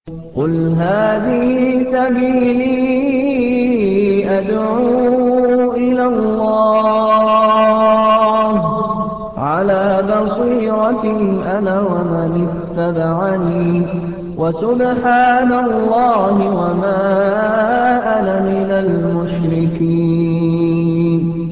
قل هذه سبيلي أدعو إلى الله على بصيرة أنا ومن اتبعني وسبحان الله وما أنا من المشركين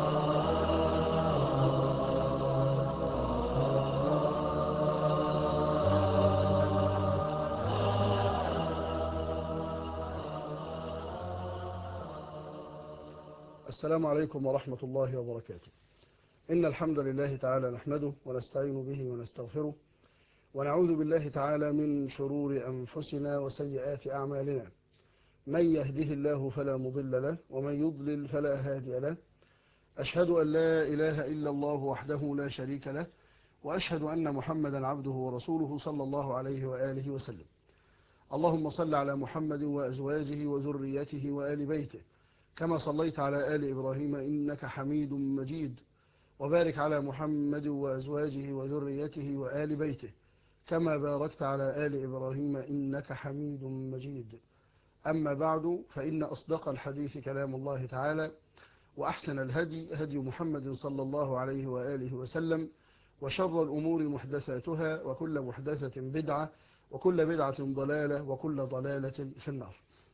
السلام عليكم ورحمة الله وبركاته إن الحمد لله تعالى نحمده ونستعين به ونستغفره ونعوذ بالله تعالى من شرور أنفسنا وسيئات أعمالنا من يهده الله فلا مضل له ومن يضلل فلا هادي له أشهد أن لا إله إلا الله وحده لا شريك له وأشهد أن محمدا عبده ورسوله صلى الله عليه وآله وسلم اللهم صل على محمد وأزواجه وذريته وآل بيته كما صليت على آل إبراهيم إنك حميد مجيد وبارك على محمد وأزواجه وذريته وآل بيته كما باركت على آل إبراهيم إنك حميد مجيد أما بعد فإن أصدق الحديث كلام الله تعالى وأحسن الهدي هدي محمد صلى الله عليه وآله وسلم وشر الأمور محدثاتها وكل محدثة بدعة وكل بدعة ضلالة وكل ضلالة في النار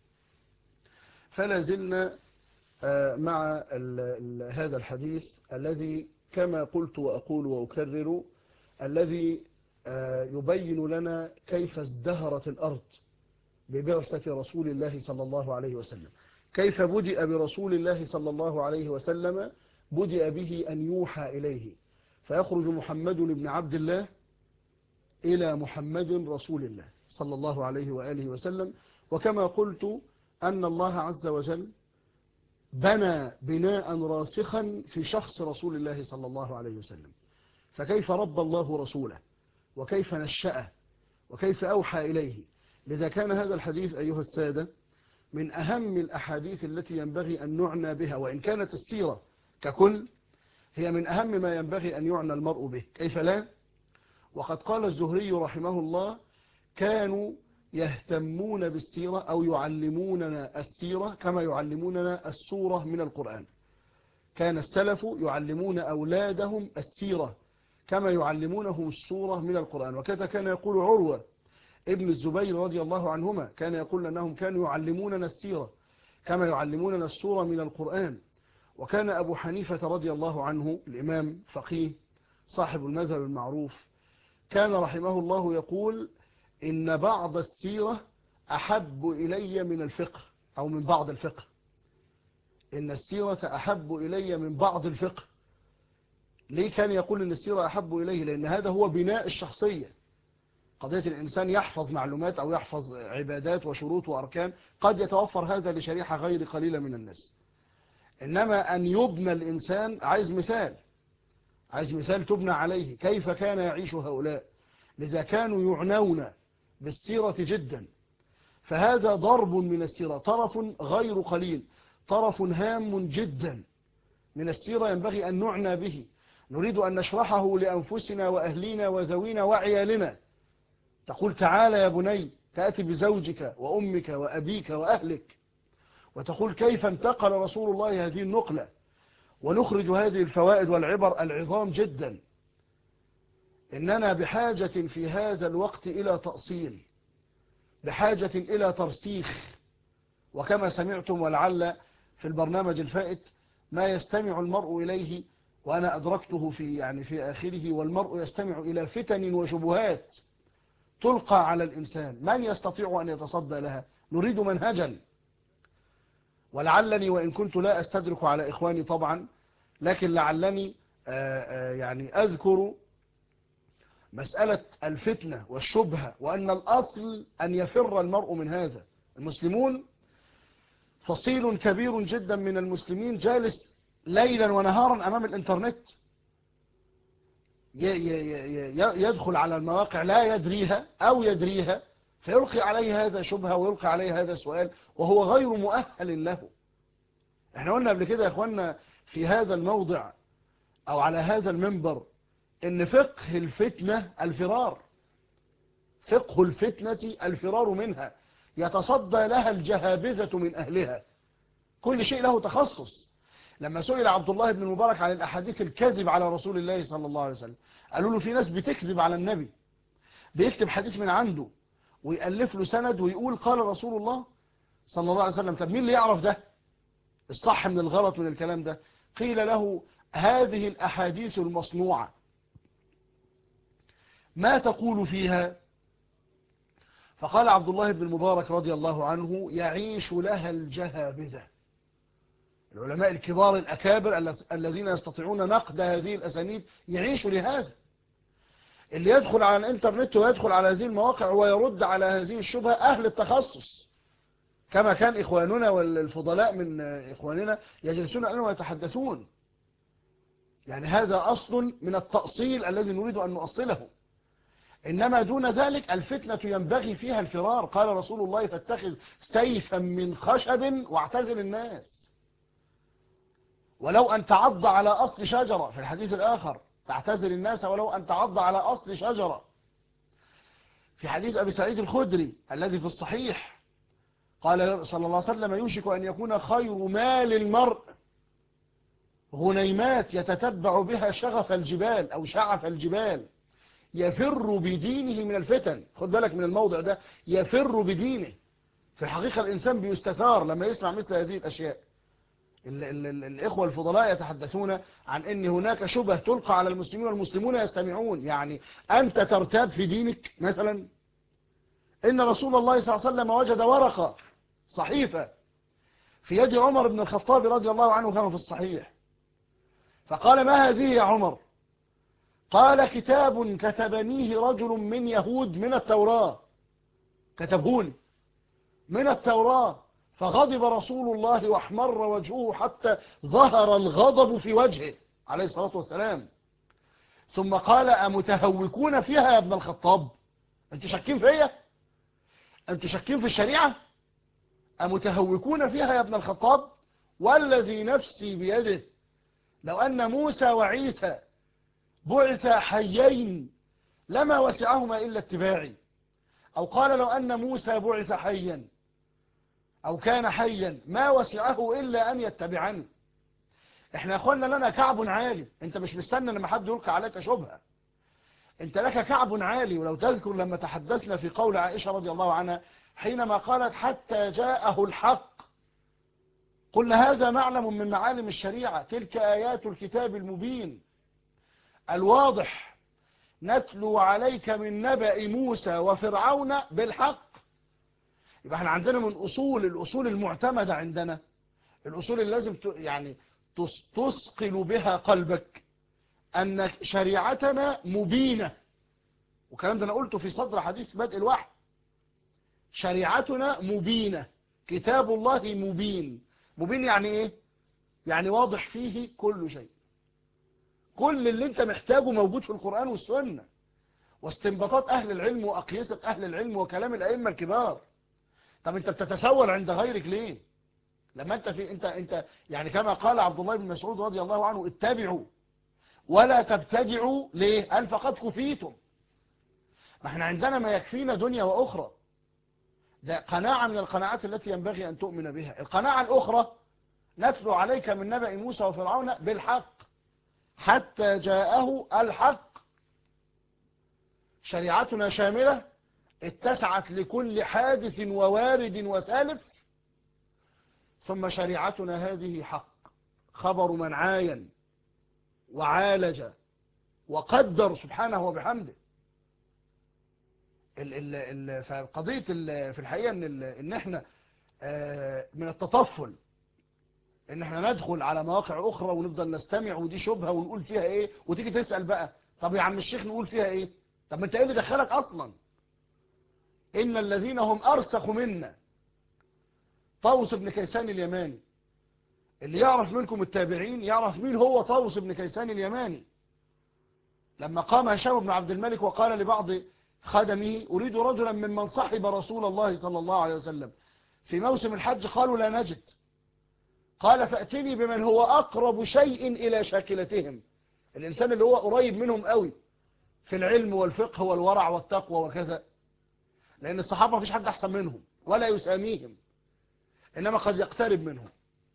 فلا زلنا مع ال ال هذا الحديث الذي كما قلت وأقول وأكرر الذي يبين لنا كيف ازدهرت الأرض ببعثة رسول الله صلى الله عليه وسلم كيف بدأ برسول الله صلى الله عليه وسلم بدأ به أن يوحى إليه فيخرج محمد بن عبد الله إلى محمد رسول الله صلى الله عليه وآله وسلم وكما قلت أن الله عز وجل بنى بناء راسخا في شخص رسول الله صلى الله عليه وسلم فكيف رب الله رسوله وكيف نشأه وكيف أوحى إليه لذا كان هذا الحديث أيها السادة من أهم الأحاديث التي ينبغي أن نعنى بها وإن كانت السيرة ككل هي من أهم ما ينبغي أن يعنى المرء به كيف لا وقد قال الزهري رحمه الله كانوا يهتمون بالسيرة أو يعلموننا السيرة كما يعلموننا السورة من القرآن كان السلف يعلمون أولادهم السيرة كما يعلمونهم السورة من القرآن وكذا كان يقول عروة ابن الزبير رضي الله عنهما كان يقول أنهم كانوا يعلموننا السيرة كما يعلموننا السورة من القرآن وكان أبو حنيفة رضي الله عنه الإمام فقيه صاحب المذهب المعروف كان رحمه الله يقول إن بعض السيرة أحب إلي من الفقه أو من بعض الفقه إن السيرة أحب إلي من بعض الفقه ليه كان يقول إن السيرة أحب إليه لأن هذا هو بناء الشخصية قضية الإنسان يحفظ معلومات أو يحفظ عبادات وشروط وأركان قد يتوفر هذا لشريحة غير قليلة من الناس إنما أن يبنى الإنسان عايز مثال عايز مثال تبنى عليه كيف كان يعيش هؤلاء لذا كانوا يعنون بالسيرة جدا فهذا ضرب من السيرة طرف غير قليل طرف هام جدا من السيرة ينبغي أن نعنى به نريد أن نشرحه لأنفسنا وأهلنا وذوينا وعيالنا تقول تعالى يا بني تأتي بزوجك وأمك وأبيك وأهلك وتقول كيف انتقل رسول الله هذه النقلة ونخرج هذه الفوائد والعبر العظام جدا إننا بحاجة في هذا الوقت إلى تأصيل بحاجة إلى ترسيخ وكما سمعتم ولعل في البرنامج الفائت ما يستمع المرء إليه وأنا أدركته في يعني في آخره والمرء يستمع إلى فتن وشبهات تلقى على الإنسان من يستطيع أن يتصدى لها نريد منهجا ولعلني وإن كنت لا أستدرك على إخواني طبعا لكن لعلني يعني أذكر مسألة الفتنة والشبهة وأن الأصل أن يفر المرء من هذا المسلمون فصيل كبير جدا من المسلمين جالس ليلا ونهارا أمام الإنترنت يدخل على المواقع لا يدريها أو يدريها فيلقي عليه هذا شبهة ويلقي عليه هذا سؤال وهو غير مؤهل له احنا قلنا قبل كده يا اخوانا في هذا الموضع او على هذا المنبر ان فقه الفتنة الفرار فقه الفتنة الفرار منها يتصدى لها الجهابذة من أهلها كل شيء له تخصص لما سئل عبد الله بن المبارك عن الأحاديث الكذب على رسول الله صلى الله عليه وسلم قالوا له في ناس بتكذب على النبي بيكتب حديث من عنده ويألف له سند ويقول قال رسول الله صلى الله عليه وسلم طب مين اللي يعرف ده الصح من الغلط من الكلام ده قيل له هذه الأحاديث المصنوعة ما تقول فيها فقال عبد الله بن المبارك رضي الله عنه يعيش لها الجهابذة العلماء الكبار الأكابر الذين يستطيعون نقد هذه الأسانيد يعيشوا لهذا اللي يدخل على الانترنت ويدخل على هذه المواقع ويرد على هذه الشبهة أهل التخصص كما كان إخواننا والفضلاء من إخواننا يجلسون أنهم ويتحدثون يعني هذا أصل من التأصيل الذي نريد أن نؤصله إنما دون ذلك الفتنة ينبغي فيها الفرار قال رسول الله فاتخذ سيفا من خشب واعتزل الناس ولو أن تعض على أصل شجرة في الحديث الآخر تعتزل الناس ولو أن تعض على أصل شجرة في حديث أبي سعيد الخدري الذي في الصحيح قال صلى الله عليه وسلم يوشك أن يكون خير مال المرء غنيمات يتتبع بها شغف الجبال أو شعف الجبال يفر بدينه من الفتن خد بالك من الموضع ده يفر بدينه في الحقيقة الإنسان بيستثار لما يسمع مثل هذه الأشياء ال ال ال الإخوة الفضلاء يتحدثون عن أن هناك شبه تلقى على المسلمين والمسلمون يستمعون يعني أنت ترتاب في دينك مثلا إن رسول الله صلى الله عليه وسلم وجد ورقة صحيفة في يد عمر بن الخطاب رضي الله عنه كما في الصحيح فقال ما هذه يا عمر قال كتاب كتبنيه رجل من يهود من التوراة كتبهولي من التوراة فغضب رسول الله واحمر وجهه حتى ظهر الغضب في وجهه عليه الصلاة والسلام ثم قال أمتهوكون فيها يا ابن الخطاب أنتوا شاكين فيا أنتوا شاكين في الشريعة أمتهوكون فيها يا ابن الخطاب والذي نفسي بيده لو أن موسى وعيسى بعث حيين لما وسعهما إلا اتباعي أو قال لو أن موسى بعث حيا أو كان حيا ما وسعه إلا أن يتبعني احنا يا اخوانا لنا كعب عالي انت مش مستنى لما حد يلقى عليك شبهة انت لك كعب عالي ولو تذكر لما تحدثنا في قول عائشة رضي الله عنها حينما قالت حتى جاءه الحق قلنا هذا معلم من معالم الشريعة تلك آيات الكتاب المبين الواضح نتلو عليك من نبأ موسى وفرعون بالحق يبقى احنا عندنا من أصول الأصول المعتمدة عندنا الأصول اللي لازم يعني تثقل بها قلبك أن شريعتنا مبينة وكلام ده أنا قلته في صدر حديث بدء الوحي شريعتنا مبينة كتاب الله مبين مبين يعني ايه يعني واضح فيه كل شيء كل اللي انت محتاجه موجود في القرآن والسنة واستنباطات أهل العلم وأقيسة أهل العلم وكلام الأئمة الكبار طب انت بتتسول عند غيرك ليه لما انت في انت انت يعني كما قال عبد الله بن مسعود رضي الله عنه اتبعوا ولا تبتدعوا ليه قال فقد كفيتم ما احنا عندنا ما يكفينا دنيا وأخرى ده قناعة من القناعات التي ينبغي أن تؤمن بها القناعة الأخرى نتلو عليك من نبأ موسى وفرعون بالحق حتى جاءه الحق شريعتنا شاملة اتسعت لكل حادث ووارد وسالف ثم شريعتنا هذه حق خبر من عاين وعالج وقدر سبحانه وبحمده ال ال ال فقضية ال في الحقيقة ان, إن احنا من التطفل ان احنا ندخل على مواقع اخرى ونفضل نستمع ودي شبهة ونقول فيها ايه وتيجي تسأل بقى طب يا عم الشيخ نقول فيها ايه طب ما انت ايه اللي دخلك اصلا ان الذين هم ارسخ منا طاووس بن كيسان اليماني اللي يعرف منكم التابعين يعرف مين هو طاووس بن كيسان اليماني لما قام هشام بن عبد الملك وقال لبعض خدمه أريد رجلا ممن صحب رسول الله صلى الله عليه وسلم في موسم الحج قالوا لا نجد قال فأتني بمن هو أقرب شيء إلى شاكلتهم الإنسان اللي هو قريب منهم قوي في العلم والفقه والورع والتقوى وكذا لأن الصحابة ما فيش حد أحسن منهم ولا يساميهم إنما قد يقترب منهم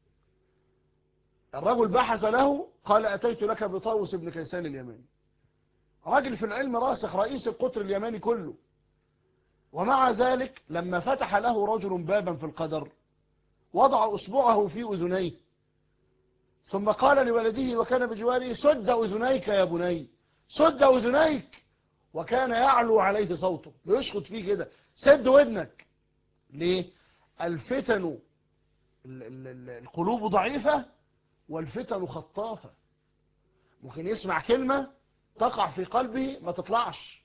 الرجل بحث له قال أتيت لك بطاوس بن كيسان اليماني راجل في العلم راسخ رئيس القطر اليماني كله ومع ذلك لما فتح له رجل بابا في القدر وضع أصبعه في أذنيه ثم قال لولده وكان بجواره سد أذنيك يا بني سد أذنيك وكان يعلو عليه صوته بيشخط فيه كده سد ودنك ليه الفتن ال- ال- ال- القلوب ضعيفة والفتن خطافة ممكن يسمع كلمة تقع في قلبه ما تطلعش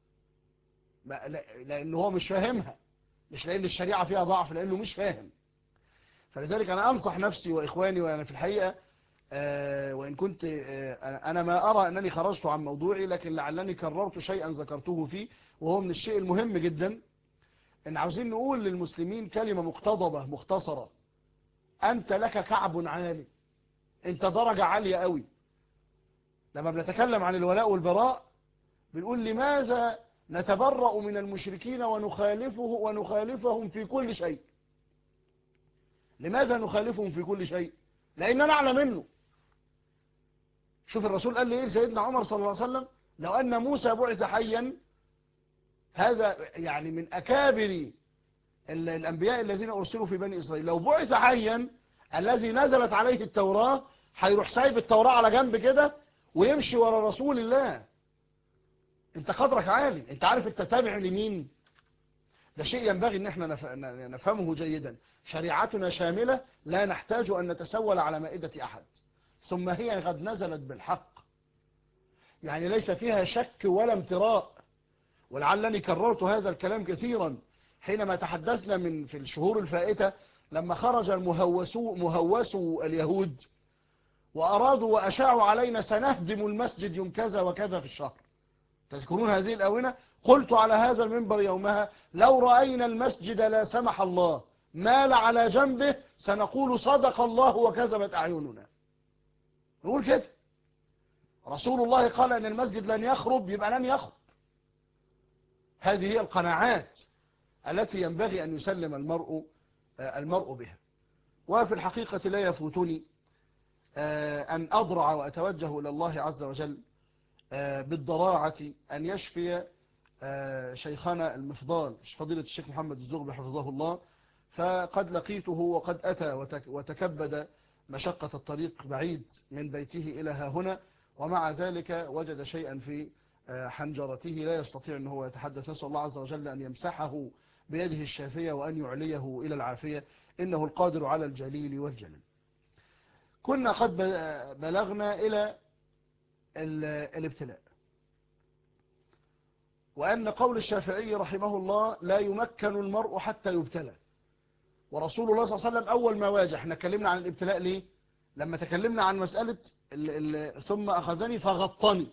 ما- لا- لأن هو مش فاهمها مش لأن الشريعة فيها ضعف لأنه مش فاهم فلذلك أنا أنصح نفسي وإخواني وأنا في الحقيقة آه، وإن كنت آه، أنا- أنا ما أرى أنني خرجت عن موضوعي لكن لعلني كررت شيئا ذكرته فيه وهو من الشيء المهم جدا إن عاوزين نقول للمسلمين كلمة مقتضبة مختصرة أنت لك كعب عالي أنت درجة عالية قوي لما بنتكلم عن الولاء والبراء بنقول لماذا نتبرأ من المشركين ونخالفه ونخالفهم في كل شيء لماذا نخالفهم في كل شيء لأننا أعلى منه شوف الرسول قال لي إيه سيدنا عمر صلى الله عليه وسلم لو أن موسى بعث حيا هذا يعني من أكابر ال- الأنبياء الذين أرسلوا في بني إسرائيل لو بعث حيا الذي نزلت عليه التوراة هيروح سايب التوراة على جنب كده ويمشي ورا رسول الله انت قدرك عالي انت عارف انت تابع لمين ده شيء ينبغي ان احنا نف- ن- نفهمه جيدا شريعتنا شاملة لا نحتاج ان نتسول على مائدة احد ثم هي قد نزلت بالحق يعني ليس فيها شك ولا امتراء ولعلني كررت هذا الكلام كثيرا حينما تحدثنا من في الشهور الفائتة لما خرج المهوسو مهوسو اليهود وأرادوا وأشاعوا علينا سنهدم المسجد يوم كذا وكذا في الشهر تذكرون هذه الأونة قلت على هذا المنبر يومها لو رأينا المسجد لا سمح الله مال على جنبه سنقول صدق الله وكذبت أعيننا نقول كده رسول الله قال أن المسجد لن يخرب يبقى لن يخرب هذه هي القناعات التي ينبغي أن يسلم المرء آه، المرء بها وفي الحقيقة لا يفوتني آه، أن أضرع وأتوجه إلى الله عز وجل آه، بالضراعة أن يشفي آه، شيخنا المفضال فضيلة الشيخ محمد الزغبي حفظه الله فقد لقيته وقد أتى وتك- وتكبد مشقة الطريق بعيد من بيته إلى ها هنا ومع ذلك وجد شيئا في آه، حنجرته لا يستطيع أن هو يتحدث نسأل الله عز وجل أن يمسحه بيده الشافية وأن يعليه إلى العافية إنه القادر على الجليل والجلل كنا قد ب- بلغنا إلى ال- الابتلاء وأن قول الشافعي رحمه الله لا يمكن المرء حتى يبتلى ورسول الله صلى الله عليه وسلم أول ما واجه احنا اتكلمنا عن الابتلاء ليه لما تكلمنا عن مسألة ال ال ثم أخذني فغطني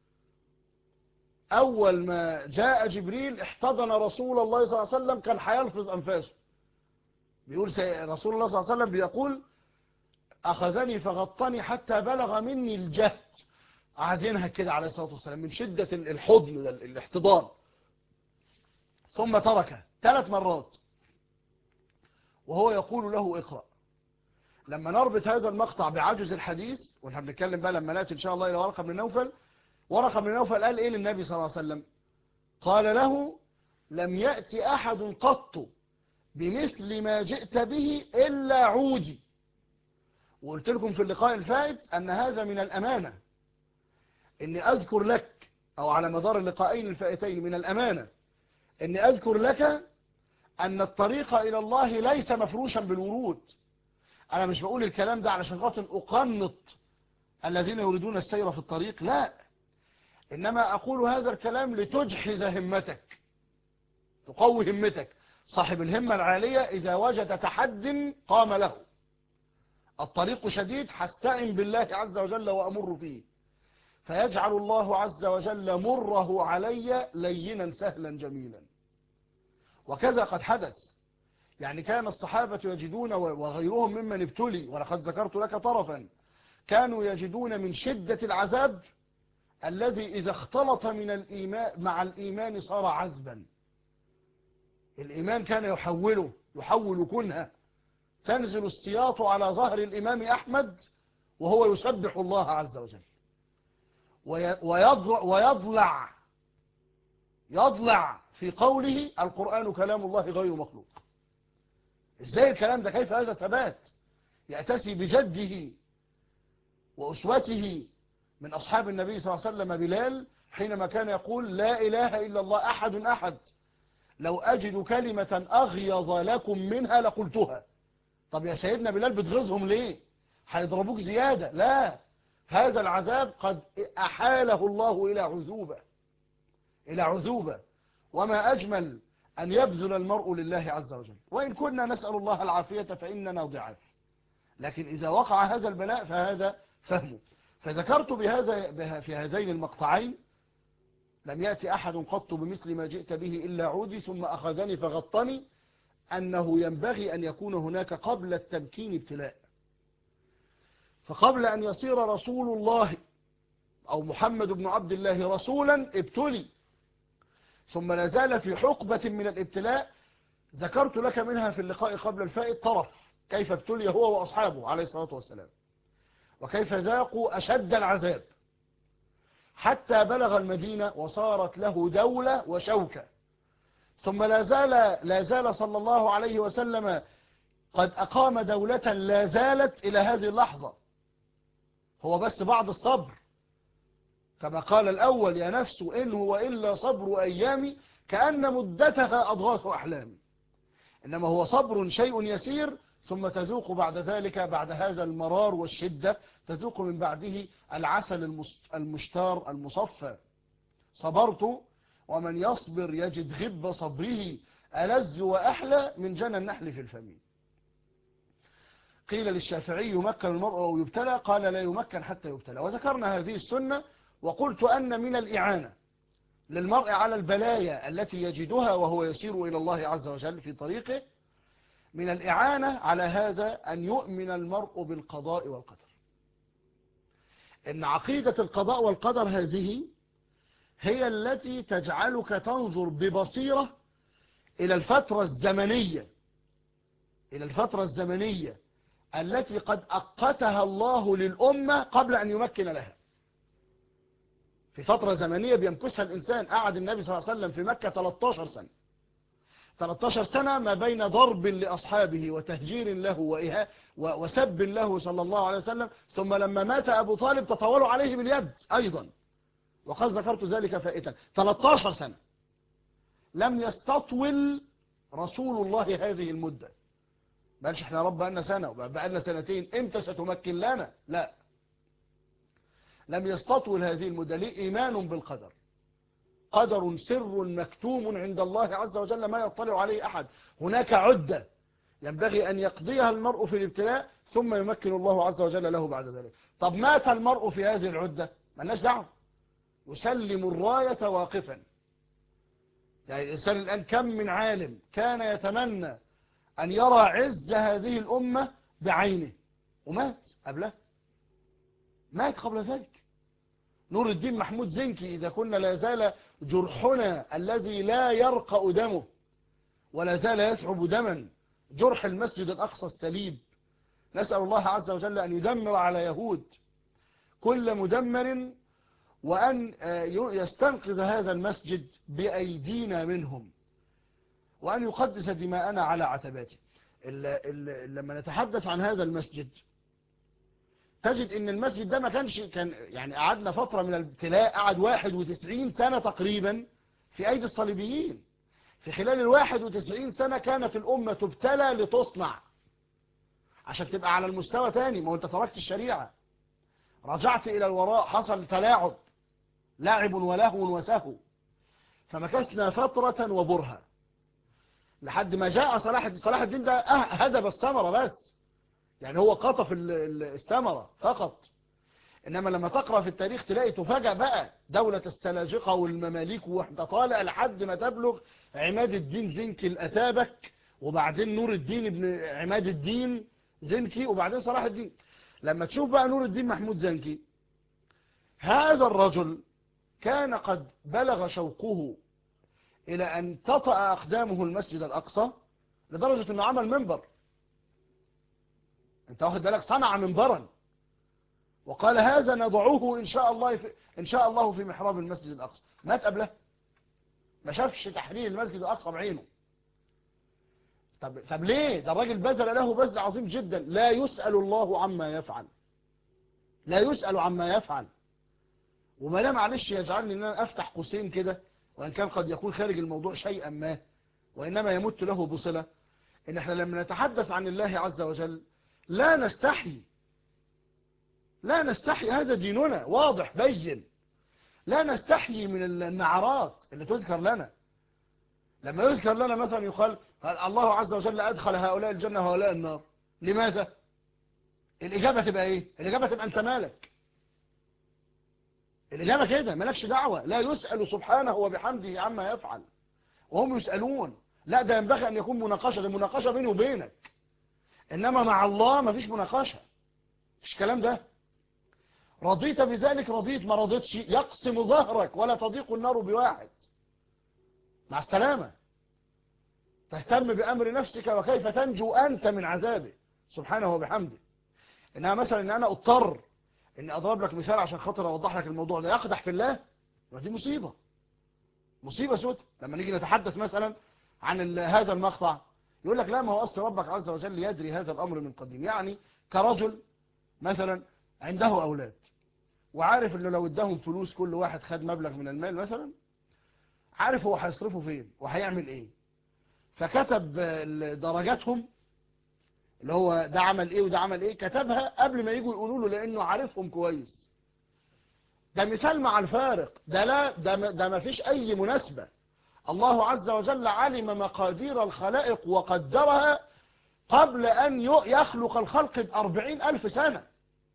أول ما جاء جبريل احتضن رسول الله صلى الله عليه وسلم كان هيلفظ أنفاسه بيقول سي- رسول الله صلى الله عليه وسلم بيقول أخذني فغطني حتى بلغ مني الجهد قعد ينهك كده عليه الصلاة والسلام من شدة ال- الحضن ده، ال- الاحتضان ثم تركه ثلاث مرات وهو يقول له اقرأ لما نربط هذا المقطع بعجز الحديث ونحن بنتكلم بقى لما ناتي ان شاء الله الى ورقه بن نوفل ورقه بن نوفل قال ايه للنبي صلى الله عليه وسلم قال له لم يأتي أحد قط بمثل ما جئت به إلا عودي وقلت لكم في اللقاء الفائت أن هذا من الأمانة إني أذكر لك أو على مدار اللقاءين الفائتين من الأمانة إني أذكر لك أن الطريق إلى الله ليس مفروشا بالورود أنا مش بقول الكلام ده علشان خاطر أقنط الذين يريدون السير في الطريق لا إنما أقول هذا الكلام لتجحز همتك تقوي همتك صاحب الهمة العالية إذا وجد تحد قام له الطريق شديد هستعن بالله عز وجل وأمر فيه فيجعل الله عز وجل مره علي لينا سهلا جميلا وكذا قد حدث يعني كان الصحابة يجدون وغيرهم ممن ابتلي ولقد ذكرت لك طرفا كانوا يجدون من شدة العذاب الذي إذا اختلط من الإيمان مع الإيمان صار عذبا الإيمان كان يحوله يحول كنها تنزل السياط على ظهر الإمام أحمد وهو يسبح الله عز وجل وي- ويضلع, ويضلع يضلع في قوله القرآن كلام الله غير مخلوق ازاي الكلام ده كيف هذا ثبات يأتسي بجده وأسوته من أصحاب النبي صلى الله عليه وسلم بلال حينما كان يقول لا إله إلا الله أحد أحد لو أجد كلمة أغيظ لكم منها لقلتها طب يا سيدنا بلال بتغيظهم ليه هيضربوك زيادة لا هذا العذاب قد أحاله الله إلى عذوبة إلى عذوبة وما أجمل أن يبذل المرء لله عز وجل وإن كنا نسأل الله العافية فإننا ضعاف لكن إذا وقع هذا البلاء فهذا فهمه فذكرت بهذا بها- في هذين المقطعين لم يأتي أحد قط بمثل ما جئت به إلا عودي ثم أخذني فغطني أنه ينبغي أن يكون هناك قبل التمكين ابتلاء فقبل أن يصير رسول الله أو محمد بن عبد الله رسولا ابتلي ثم لا زال في حقبة من الابتلاء ذكرت لك منها في اللقاء قبل الفائت طرف كيف ابتلي هو وأصحابه عليه الصلاة والسلام وكيف ذاقوا أشد العذاب حتى بلغ المدينة وصارت له دولة وشوكة ثم لا زال, لا زال صلى الله عليه وسلم قد أقام دولة لا زالت إلى هذه اللحظة هو بس بعض الصبر كما قال الأول يا نفس إن هو إلا صبر أيامي كأن مدتها أضغاث أحلامي إنما هو صبر شيء يسير ثم تذوق بعد ذلك بعد هذا المرار والشدة تذوق من بعده العسل المس- المشتار المصفى صبرت ومن يصبر يجد غب صبره ألذ وأحلى من جنى النحل في الفم قيل للشافعي يمكن المرء أو يبتلى قال لا يمكن حتى يبتلى وذكرنا هذه السنة وقلت أن من الإعانة للمرء على البلايا التي يجدها وهو يسير إلى الله عز وجل في طريقه من الإعانة على هذا أن يؤمن المرء بالقضاء والقدر إن عقيدة القضاء والقدر هذه هي التي تجعلك تنظر ببصيرة إلى الفترة الزمنية إلى الفترة الزمنية التي قد أقتها الله للأمة قبل أن يمكن لها في فترة زمنية بيمكثها الإنسان قعد النبي صلى الله عليه وسلم في مكة 13 سنة 13 سنة ما بين ضرب لأصحابه وتهجير له وإها و- وسب له صلى الله عليه وسلم ثم لما مات أبو طالب تطاولوا عليه باليد أيضا وقد ذكرت ذلك فائتا 13 سنة لم يستطول رسول الله هذه المدة بقالش احنا يا رب بقالنا سنة وبقالنا سنتين امتى ستمكن لنا لا لم يستطول هذه المدة ليه إيمان بالقدر قدر سر مكتوم عند الله عز وجل ما يطلع عليه أحد هناك عدة ينبغي أن يقضيها المرء في الابتلاء ثم يمكن الله عز وجل له بعد ذلك طب مات المرء في هذه العدة ملناش دعوه يسلم الراية واقفا يعني الإنسان الآن كم من عالم كان يتمنى أن يرى عز هذه الأمة بعينه ومات قبله مات قبل ذلك نور الدين محمود زنكي إذا كنا لا زال جرحنا الذي لا يرقأ دمه ولا زال يسحب دما جرح المسجد الأقصى السليب نسأل الله عز وجل أن يدمر على يهود كل مدمر وأن يستنقذ هذا المسجد بأيدينا منهم وأن يقدس دماءنا على عتباته ال ال لما نتحدث عن هذا المسجد تجد ان المسجد ده ما كانش كان يعني قعدنا فترة من الابتلاء قعد 91 سنة تقريبا في ايدي الصليبيين في خلال ال 91 سنة كانت الامة تبتلى لتصنع عشان تبقى على المستوى تاني ما هو انت تركت الشريعة رجعت الى الوراء حصل تلاعب لعب ولهو وسهو فمكثنا فترة وبرهة لحد ما جاء صلاح صلاح الدين ده هدب الثمرة بس يعني هو قطف الثمرة فقط إنما لما تقرأ في التاريخ تلاقي تفاجأ بقى دولة السلاجقة والمماليك واحدة طالع لحد ما تبلغ عماد الدين زنكي الأتابك وبعدين نور الدين ابن عماد الدين زنكي وبعدين صلاح الدين لما تشوف بقى نور الدين محمود زنكي هذا الرجل كان قد بلغ شوقه إلى أن تطأ أقدامه المسجد الأقصى لدرجة أنه عمل منبر أنت واخد بالك صنع منبرا وقال هذا نضعوه إن شاء الله في إن شاء الله في محراب المسجد الأقصى مات قبله ما شافش تحرير المسجد الأقصى بعينه طب, طب ليه ده الراجل بذل له بذل عظيم جدا لا يسأل الله عما يفعل لا يسأل عما يفعل وما لا معلش يجعلني ان انا افتح قوسين كده وان كان قد يكون خارج الموضوع شيئا ما وانما يمت له بصلة ان احنا لما نتحدث عن الله عز وجل لا نستحي لا نستحي هذا ديننا واضح بين لا نستحي من النعرات اللي تذكر لنا لما يذكر لنا مثلا يقال الله عز وجل أدخل هؤلاء الجنة وهؤلاء النار لماذا الإجابة تبقى إيه الإجابة تبقى أنت مالك الإجابة كده مالكش دعوة لا يسأل سبحانه وبحمده عما يفعل وهم يسألون لا ده ينبغي أن يكون مناقشة ده مناقشة بيني وبينك إنما مع الله ما فيش مناقشة مش كلام ده رضيت بذلك رضيت ما رضيتش يقسم ظهرك ولا تضيق النار بواحد مع السلامة تهتم بأمر نفسك وكيف تنجو أنت من عذابه سبحانه وبحمده إنها مثلا إن أنا أضطر إني أضرب لك مثال عشان خاطر أوضح لك الموضوع ده يقدح في الله ودي مصيبة مصيبة سود لما نيجي نتحدث مثلا عن هذا المقطع يقول لك لا ما هو أصل ربك عز وجل يدري هذا الأمر من قديم يعني كرجل مثلا عنده أولاد وعارف انه لو اداهم فلوس كل واحد خد مبلغ من المال مثلا عارف هو هيصرفه فين وهيعمل ايه فكتب درجاتهم اللي هو ده عمل ايه وده عمل ايه كتبها قبل ما يجوا يقولوا له لانه عارفهم كويس ده مثال مع الفارق ده لا ده ما, ده ما فيش اي مناسبة الله عز وجل علم مقادير الخلائق وقدرها قبل ان يخلق الخلق بأربعين الف سنة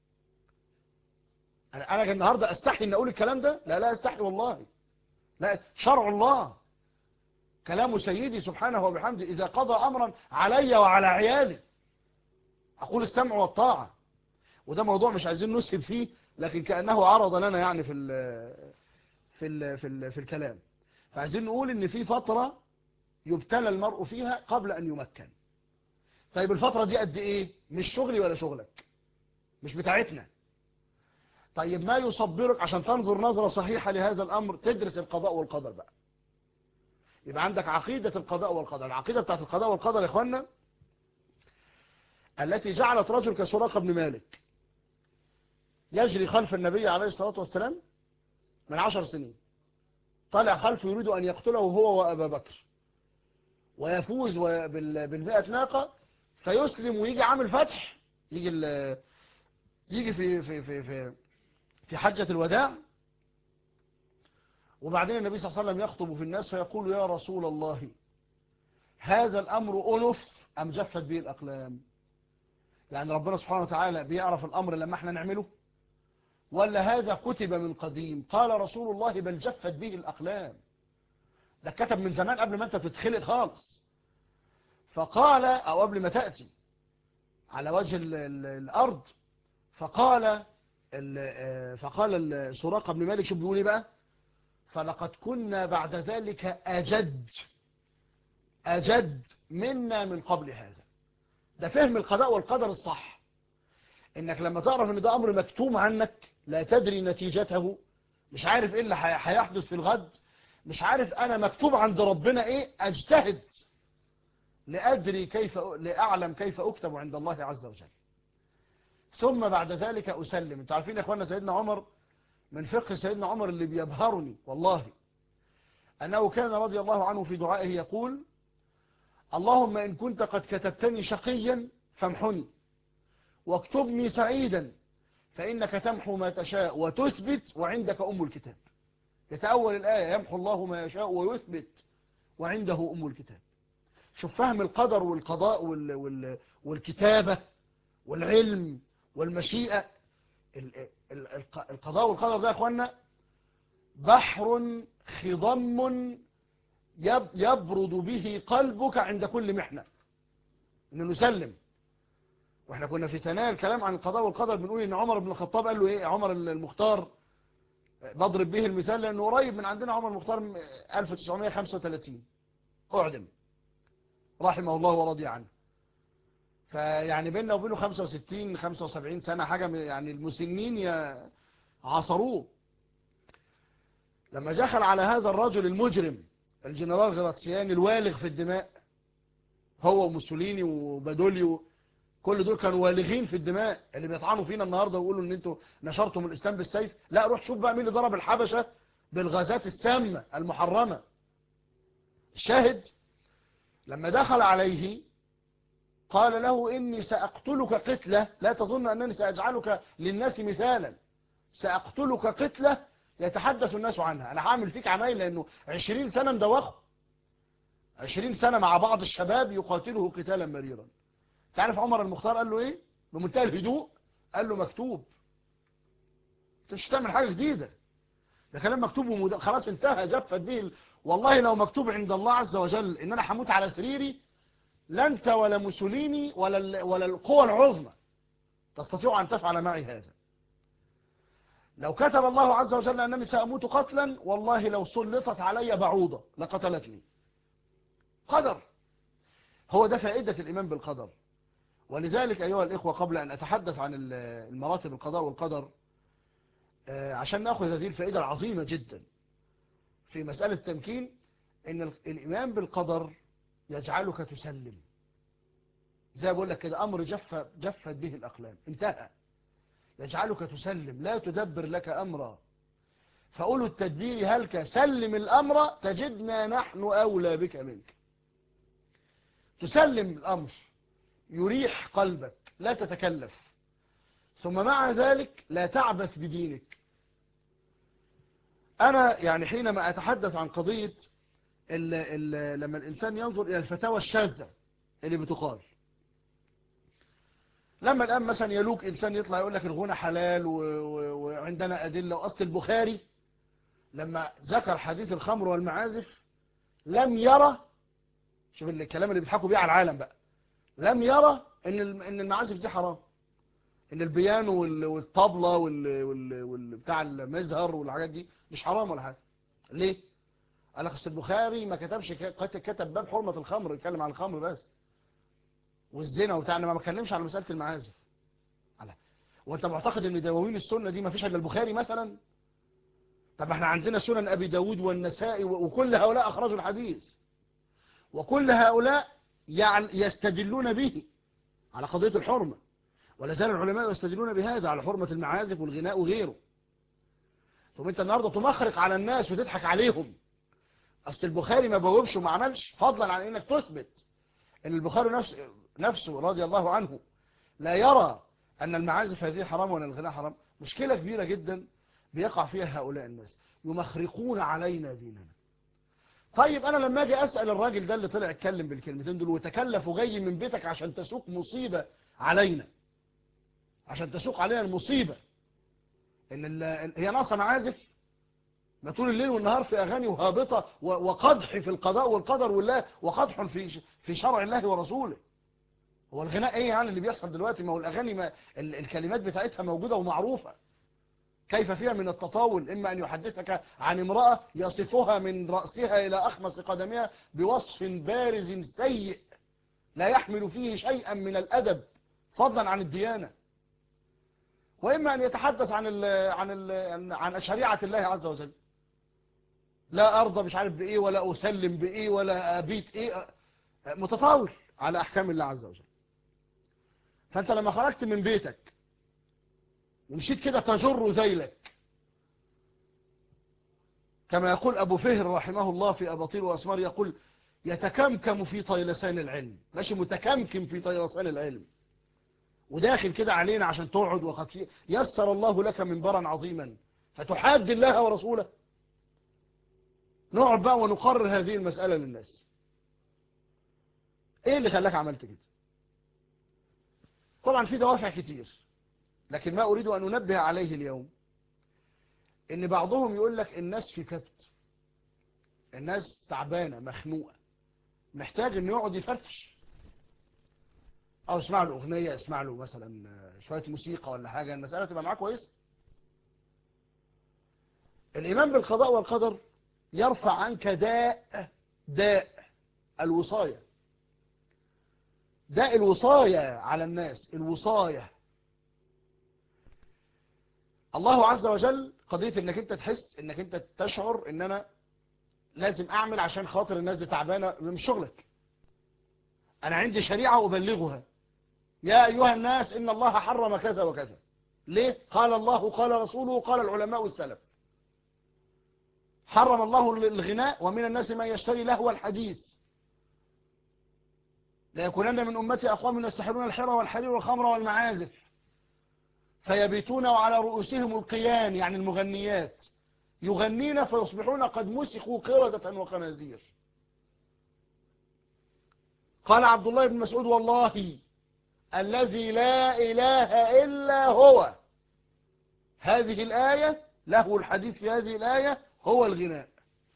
انا النهاردة استحي ان اقول الكلام ده لا لا استحي والله لا شرع الله كلام سيدي سبحانه وبحمده اذا قضى امرا علي وعلى عيالي اقول السمع والطاعة وده موضوع مش عايزين نسهب فيه لكن كأنه عرض لنا يعني في ال في ال في ال في الكلام فعايزين نقول ان في فترة يبتلى المرء فيها قبل ان يمكن طيب الفترة دي قد ايه مش شغلي ولا شغلك مش بتاعتنا طيب ما يصبرك عشان تنظر نظرة صحيحة لهذا الأمر تدرس القضاء والقدر بقى يبقى عندك عقيدة القضاء والقدر العقيدة بتاعت القضاء والقدر يا إخوانا التي جعلت رجل كسراقة بن مالك يجري خلف النبي عليه الصلاة والسلام من عشر سنين طلع خلفه يريد أن يقتله هو وأبا بكر ويفوز بالمئة ناقة فيسلم ويجي عامل فتح يجي يجي في في في في في حجة الوداع وبعدين النبي صلى الله عليه وسلم يخطب في الناس فيقول يا رسول الله هذا الأمر أنف أم جفت به الأقلام يعني ربنا سبحانه وتعالى بيعرف الأمر لما احنا نعمله ولا هذا كتب من قديم قال رسول الله بل جفت به الأقلام ده كتب من زمان قبل ما انت تتخلق خالص فقال أو قبل ما تأتي على وجه ال ال الأرض فقال فقال سراقة بن مالك شو بيقول بقى فلقد كنا بعد ذلك أجد أجد منا من قبل هذا ده فهم القضاء والقدر الصح انك لما تعرف ان ده امر مكتوم عنك لا تدري نتيجته مش عارف ايه اللي هيحدث في الغد مش عارف انا مكتوب عند ربنا ايه اجتهد لأدري كيف لأعلم كيف أكتب عند الله عز وجل ثم بعد ذلك أسلم انتوا عارفين يا اخوانا سيدنا عمر من فقه سيدنا عمر اللي بيبهرني والله أنه كان رضي الله عنه في دعائه يقول اللهم إن كنت قد كتبتني شقيا فامحني واكتبني سعيدا فإنك تمحو ما تشاء وتثبت وعندك أم الكتاب يتأول الآية يمحو الله ما يشاء ويثبت وعنده أم الكتاب شوف فهم القدر والقضاء وال وال والكتابة والعلم والمشيئة القضاء والقدر ده يا اخوانا بحر خضم يبرد به قلبك عند كل محنة ان نسلم واحنا كنا في ثنايا الكلام عن القضاء والقدر بنقول ان عمر بن الخطاب قال له ايه عمر المختار بضرب به المثال لأنه قريب من عندنا عمر المختار 1935 أعدم رحمه الله ورضي عنه فيعني بيننا وبينه 65 75 سنة حاجة يعني المسنين يا عصروه لما دخل على هذا الرجل المجرم الجنرال غراتسياني الوالغ في الدماء هو وموسوليني وبادوليو كل دول كانوا والغين في الدماء اللي بيطعنوا فينا النهارده ويقولوا ان انتوا نشرتم الاسلام بالسيف لا روح شوف بقى مين اللي ضرب الحبشه بالغازات السامه المحرمه الشاهد لما دخل عليه قال له اني ساقتلك قتله لا تظن انني ساجعلك للناس مثالا ساقتلك قتله يتحدث الناس عنها انا هعمل فيك عمايل لانه 20 سنه مدوخه 20 سنه مع بعض الشباب يقاتله قتالا مريرا تعرف عمر المختار قال له ايه بمنتهى الهدوء قال له مكتوب انت مش هتعمل حاجه جديده ده كلام مكتوب ومد... خلاص انتهى جفت به ال... والله لو مكتوب عند الله عز وجل ان انا هموت على سريري لا انت ولا موسوليني ولا ال... ولا القوى العظمى تستطيع ان تفعل معي هذا لو كتب الله عز وجل انني ساموت قتلا والله لو سلطت علي بعوضه لقتلتني قدر هو ده فائده الايمان بالقدر ولذلك أيها الإخوة قبل أن أتحدث عن المراتب القضاء والقدر عشان نأخذ هذه الفائدة العظيمة جدا في مسألة التمكين أن الإيمان بالقدر يجعلك تسلم زي بقول لك كده أمر جف جفت به الأقلام انتهى يجعلك تسلم لا تدبر لك أمرا فأولو التدبير هلك سلم الأمر تجدنا نحن أولى بك منك تسلم الأمر يريح قلبك لا تتكلف ثم مع ذلك لا تعبث بدينك أنا يعني حينما أتحدث عن قضية ال ال لما الإنسان ينظر إلى الفتاوى الشاذة اللي بتقال لما الآن مثلا يلوك إنسان يطلع يقول لك الغنى حلال وعندنا أدلة وأصل البخاري لما ذكر حديث الخمر والمعازف لم يرى شوف الكلام اللي بيضحكوا بيه على العالم بقى لم يرى ان ان المعازف دي حرام ان البيانو والطبلة والبتاع المزهر والحاجات دي مش حرام ولا حاجه ليه قال لك اصل البخاري ما كتبش كتب باب حرمه الخمر يتكلم عن الخمر بس والزنا وبتاع ما بتكلمش على مساله المعازف على وانت معتقد ان دواوين السنه دي ما فيش الا البخاري مثلا طب احنا عندنا سنن ابي داود والنسائي وكل هؤلاء اخرجوا الحديث وكل هؤلاء يستدلون به على قضية الحرمة ولا زال العلماء يستدلون بهذا على حرمة المعازف والغناء وغيره ثم انت النهاردة تمخرق على الناس وتضحك عليهم اصل البخاري ما بوبش وما عملش فضلا عن انك تثبت ان البخاري نفسه, نفسه رضي الله عنه لا يرى ان المعازف هذه حرام ولا الغناء حرام مشكلة كبيرة جدا بيقع فيها هؤلاء الناس يمخرقون علينا ديننا طيب انا لما اجي اسال الراجل ده اللي طلع اتكلم بالكلمتين دول وتكلف وجاي من بيتك عشان تسوق مصيبه علينا عشان تسوق علينا المصيبه ان هي ناقصه معازف ما طول الليل والنهار في اغاني وهابطه وقدح في القضاء والقدر والله وقدح في في شرع الله ورسوله هو الغناء ايه يعني اللي بيحصل دلوقتي ما هو الاغاني ما الكلمات بتاعتها موجوده ومعروفه كيف فيها من التطاول إما أن يحدثك عن امرأة يصفها من رأسها إلى أخمص قدمها بوصف بارز سيء لا يحمل فيه شيئا من الأدب فضلا عن الديانة وإما أن يتحدث عن ال عن ال عن شريعة الله عز وجل لا أرضى مش عارف بإيه ولا أسلم بإيه ولا أبيت إيه متطاول على أحكام الله عز وجل فأنت لما خرجت من بيتك ومشيت كده تجر ذيلك كما يقول أبو فهر رحمه الله في أباطيل وأسمار يقول يتكمكم في طيلسان العلم ماشي متكمكم في طيلسان العلم وداخل كده علينا عشان تقعد وقد يسر الله لك منبرا عظيما فتحاد الله ورسوله نقعد بقى ونقرر هذه المسألة للناس ايه اللي خلاك عملت كده طبعا في دوافع كتير لكن ما أريد أن أنبه عليه اليوم إن بعضهم يقول لك الناس في كبت الناس تعبانة مخنوقة محتاج إنه يقعد يفرفش أو اسمع له أغنية اسمع له مثلا شوية موسيقى ولا حاجة المسألة تبقى معاه كويسة الإيمان بالقضاء والقدر يرفع عنك داء داء الوصاية داء الوصاية على الناس الوصاية الله عز وجل قضية انك انت تحس انك انت تشعر ان انا لازم اعمل عشان خاطر الناس دي تعبانة من شغلك انا عندي شريعة ابلغها يا ايها الناس ان الله حرم كذا وكذا ليه قال الله قال رسوله قال العلماء والسلف حرم الله الغناء ومن الناس من يشتري لهو الحديث لا يكونن من أمتي أقوام يستحلون الحرى والحرير والخمر والمعازف فيبيتون وعلى رؤوسهم القيان يعني المغنيات يغنين فيصبحون قد مسخوا قردة وخنازير قال عبد الله بن مسعود والله الذي لا إله إلا هو هذه الآية له الحديث في هذه الآية هو الغناء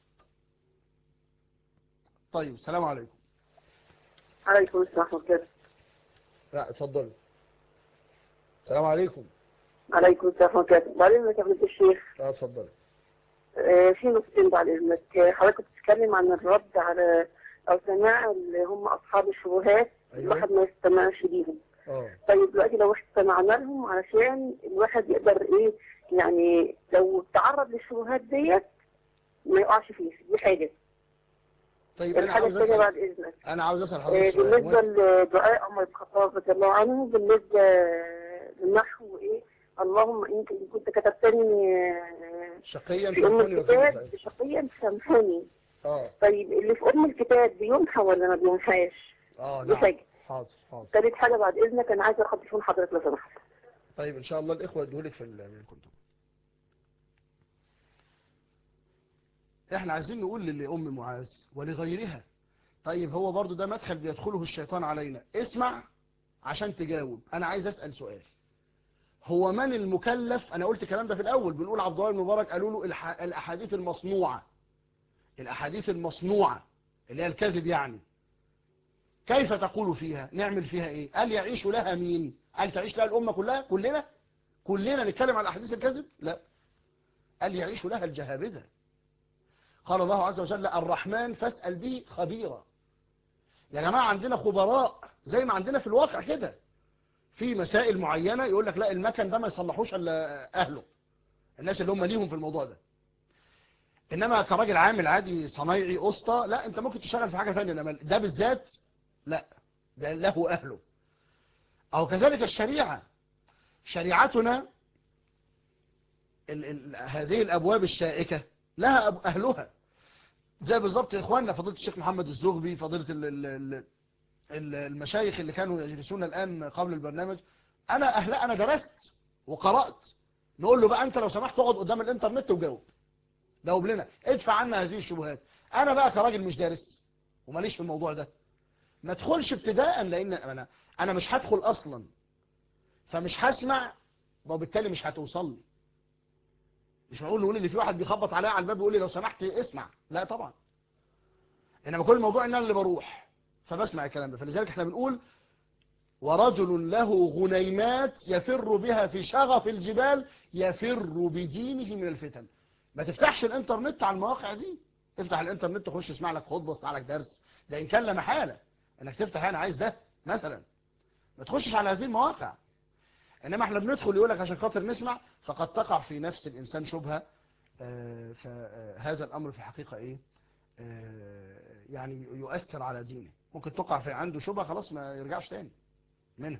طيب السلام عليكم عليكم السلام ورحمة الله لا اتفضلي السلام عليكم عليكم السلام ورحمة الله بعد إذنك يا فضيلة الشيخ لا اتفضلي آه، في نقطتين بعد إذنك حضرتك بتتكلم عن الرد على أو سماع اللي هم أصحاب الشبهات أيوة. الواحد ما يستمعش ليهم اه طيب دلوقتي لو احنا استمعنا لهم علشان الواحد يقدر إيه يعني لو تعرض للشبهات ديت ما يقعش فيها دي حاجة طيب انا الحاجة عاوز الثانية بعد اسال إذنك انا عاوز اسال آه، حضرتك سؤال بالنسبة وانت- لدعاء عمر بن الخطاب رضي الله عنه بالنسبة للنحو إيه اللهم إن كنت كتبتني آه، شقيا في أم فكوني وكوني الكتاب سعيد. شقيا سامحني اه طيب اللي في أم الكتاب بيمحى ولا ما بيمحاش؟ اه دي نعم حاجة حاضر حاضر تالت حاجة بعد إذنك أنا عايزة أخد تليفون حضرتك لو سمحت طيب ان شاء الله الاخوه يديهولك في ال- من كنتم احنا عايزين نقول لأم معاذ ولغيرها طيب هو برضو ده مدخل بيدخله الشيطان علينا اسمع عشان تجاوب انا عايز اسأل سؤال هو من المكلف انا قلت الكلام ده في الاول بنقول عبد الله بن مبارك قالوا له الح- الاحاديث المصنوعة الاحاديث المصنوعة اللي هي الكذب يعني كيف تقول فيها نعمل فيها ايه قال يعيش لها مين قال تعيش لها الامة كلها كلنا كلنا نتكلم عن احاديث الكذب لا قال يعيش لها الجهابذة قال الله عز وجل الرحمن فاسأل به خبيرا يا جماعة عندنا خبراء زي ما عندنا في الواقع كده في مسائل معينة يقول لك لا المكن ده ما يصلحوش الا اهله الناس اللي هم ليهم في الموضوع ده انما كراجل عامل عادي صنايعي قسطى لا انت ممكن تشتغل في حاجة ثانيه انما ده بالذات لا ده له اهله او كذلك الشريعة شريعتنا ال ال هذه الابواب الشائكة لها أب اهلها زي بالظبط اخواننا فضيله الشيخ محمد الزغبي فضيله ال ال ال ال المشايخ اللي كانوا يجلسون الان قبل البرنامج انا اهلا انا درست وقرات نقول له بقى انت لو سمحت اقعد قدام الانترنت وجاوب جاوب لنا ادفع عنا هذه الشبهات انا بقى كراجل مش دارس وماليش في الموضوع ده ما ادخلش ابتداء لان انا انا مش هدخل اصلا فمش هسمع وبالتالي مش هتوصل لي مش معقول نقول ان في واحد بيخبط عليا على الباب ويقول لي لو سمحت اسمع لا طبعا انما كل الموضوع ان انا اللي بروح فبسمع الكلام ده فلذلك احنا بنقول ورجل له غنيمات يفر بها في شغف الجبال يفر بدينه من الفتن ما تفتحش الانترنت على المواقع دي افتح الانترنت تخش اسمع لك خطبه اسمع لك درس ده ان كان لا محاله انك تفتح انا عايز ده مثلا ما تخشش على هذه المواقع انما احنا بندخل يقول لك عشان خاطر نسمع فقد تقع في نفس الانسان شبهه آه، فهذا الامر في الحقيقه ايه آه، يعني يؤثر على دينه ممكن تقع في عنده شبهه خلاص ما يرجعش تاني منها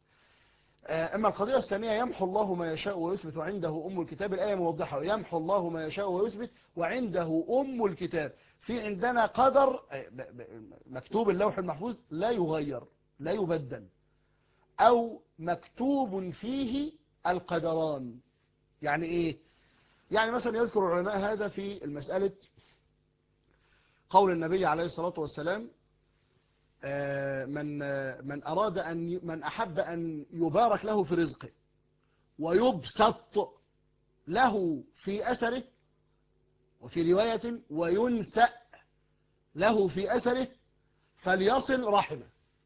آه، اما القضيه الثانيه يمحو الله ما يشاء ويثبت وعنده ام الكتاب الايه موضحه يمحو الله ما يشاء ويثبت وعنده ام الكتاب في عندنا قدر آه، ب- ب- مكتوب اللوح المحفوظ لا يغير لا يبدل او مكتوب فيه القدران يعني ايه يعني مثلا يذكر العلماء هذا في المسألة قول النبي عليه الصلاة والسلام آه، من آه، من أراد أن ي- من أحب أن يبارك له في رزقه ويبسط له في أثره وفي رواية وينسأ له في أثره فليصل رحمه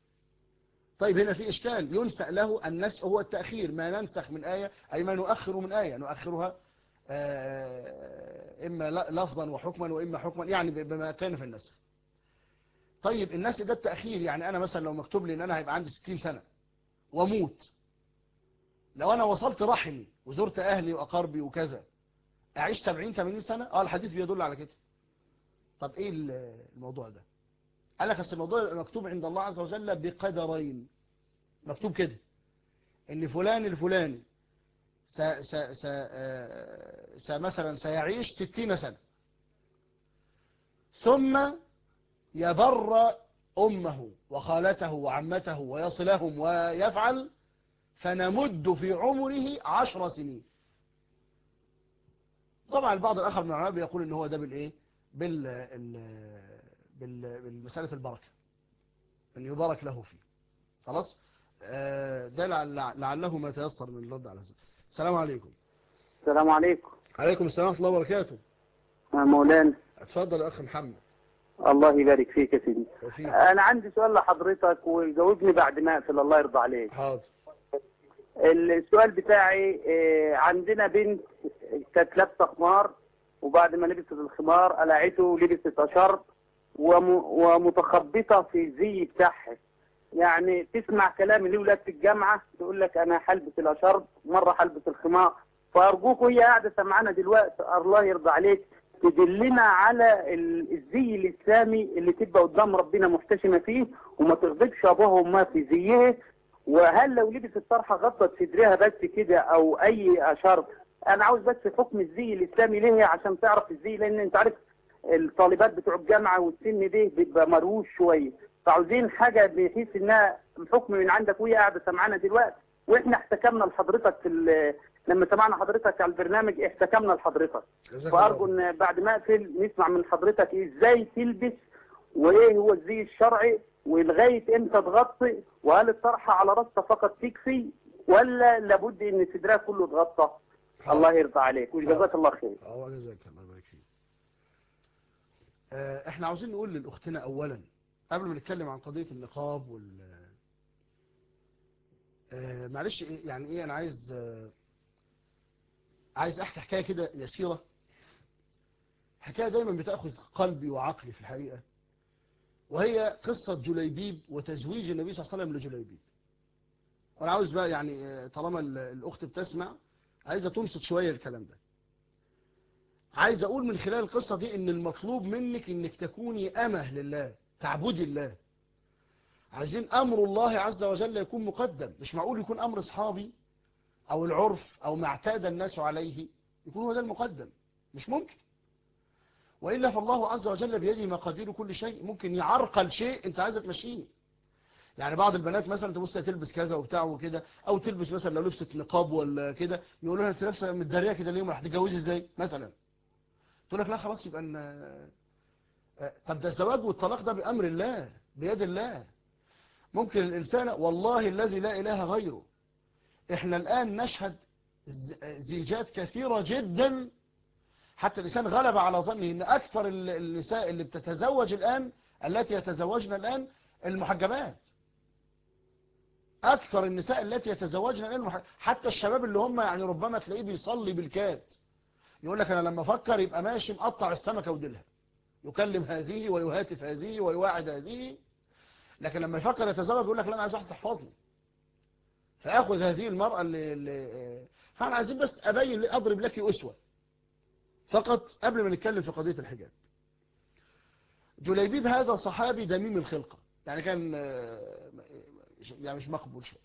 طيب هنا في إشكال ينسأ له النسأ هو التأخير ما ننسخ من آية أي ما نؤخر من آية نؤخرها آه، إما ل- لفظا وحكما وإما حكما يعني ب- بما كان في النسخ طيب الناس ده التأخير يعني أنا مثلا لو مكتوب لي إن أنا هيبقى عندي 60 سنة واموت لو أنا وصلت رحمي وزرت أهلي وأقاربي وكذا أعيش 70 80 سنة اه الحديث بيدل على كده طب إيه ال- الموضوع ده قال لك أصل الموضوع يبقى مكتوب عند الله عز وجل بقدرين مكتوب كده ان فلان الفلاني س س س آه، س مثلا سيعيش ستين سنة ثم يبر أمه وخالته وعمته ويصلهم ويفعل فنمد في عمره عشر سنين طبعا البعض الآخر من العلماء بيقول ان هو ده بالايه بال ال- بال بالمسألة البركة ان يبارك له فيه خلاص آه، ده لعل- لعله ما تيسر من الرد على هذا السلام عليكم السلام عليكم عليكم السلام ورحمة الله وبركاته يا مولانا اتفضل يا أخ محمد الله يبارك فيك يا سيدي توفيق انا عندي سؤال لحضرتك وجاوبني بعد ما اقفل الله يرضى عليك حاضر السؤال بتاعي آه، عندنا بنت كانت لابسه خمار وبعد ما لبست الخمار قلعته لبست اشرب وم- ومتخبطه في الزي بتاعها يعني تسمع كلام اللي ولاد في الجامعه تقول لك انا هلبس الاشرب مره هلبس الخمار فارجوك وهي قاعده سمعانا دلوقتي الله يرضى عليك تدلنا على ال- الزي الاسلامي اللي تبقى قدام ربنا محتشمه فيه وما تغضبش ابوها وامها في زيه وهل لو لبست طرحه غطت صدرها بس كده او اي اشرب انا عاوز بس حكم الزي الاسلامي ليه عشان تعرف الزي لان انت عارف الطالبات بتوع الجامعه والسن ده بيبقى مروش شويه فعاوزين حاجه بحيث انها حكم من عندك وهي قاعده سمعانا دلوقتي واحنا احتكمنا لحضرتك في ال- لما سمعنا حضرتك على البرنامج احتكمنا لحضرتك جزاك فارجو الله ان بعد ما اقفل نسمع من حضرتك ازاي تلبس وايه هو الزي الشرعي ولغايه امتى تغطي وهل الطرحه على راسها فقط تكفي ولا لابد ان صدرها كله تغطى حاضر. الله يرضى عليك وجزاك الله خير اه جزاك الله يبارك فيك آه، احنا عاوزين نقول لاختنا اولا قبل ما نتكلم عن قضيه النقاب وال آه، معلش إيه- يعني ايه انا عايز آه، عايز احكي حكايه كده يسيره حكايه دايما بتاخذ قلبي وعقلي في الحقيقه وهي قصه جليبيب وتزويج النبي صلى الله عليه وسلم لجليبيب وانا عاوز بقى يعني آه، طالما ال- الاخت بتسمع عايزه تنصت شويه الكلام ده عايز اقول من خلال القصة دي ان المطلوب منك انك تكوني امه لله تعبدي الله عايزين امر الله عز وجل يكون مقدم مش معقول يكون امر اصحابي او العرف او ما اعتاد الناس عليه يكون هو ده المقدم مش ممكن والا فالله عز وجل بيده مقادير كل شيء ممكن يعرقل شيء انت عايزه تمشيه يعني بعض البنات مثلا تبص تلبس كذا وبتاع وكده او تلبس مثلا لو لبست نقاب ولا كده يقولوا لها انت لابسه متداريه كده ليه ما راح تتجوزي ازاي مثلا تقول لك لا خلاص يبقى ان آه، طب ده الزواج والطلاق ده بأمر الله بيد الله ممكن الإنسان والله الذي لا إله غيره إحنا الآن نشهد ز- زيجات كثيرة جدا حتى الإنسان غلب على ظنه أن أكثر ال- النساء اللي بتتزوج الآن التي يتزوجن الآن المحجبات أكثر النساء التي يتزوجن الآن المح... حتى الشباب اللي هم يعني ربما تلاقيه بيصلي بالكاد يقول لك أنا لما أفكر يبقى ماشي مقطع السمكة وديلها يكلم هذه ويهاتف هذه ويواعد هذه لكن لما يفكر يتزوج يقول لك لا أنا عايز واحد تحفظني فأخذ هذه المرأة اللي, اللي فأنا عايزين بس أبين لي أضرب لك أسوة فقط قبل ما نتكلم في قضية الحجاب جليبيب هذا صحابي دميم الخلقة يعني كان آه، يعني مش مقبول شوية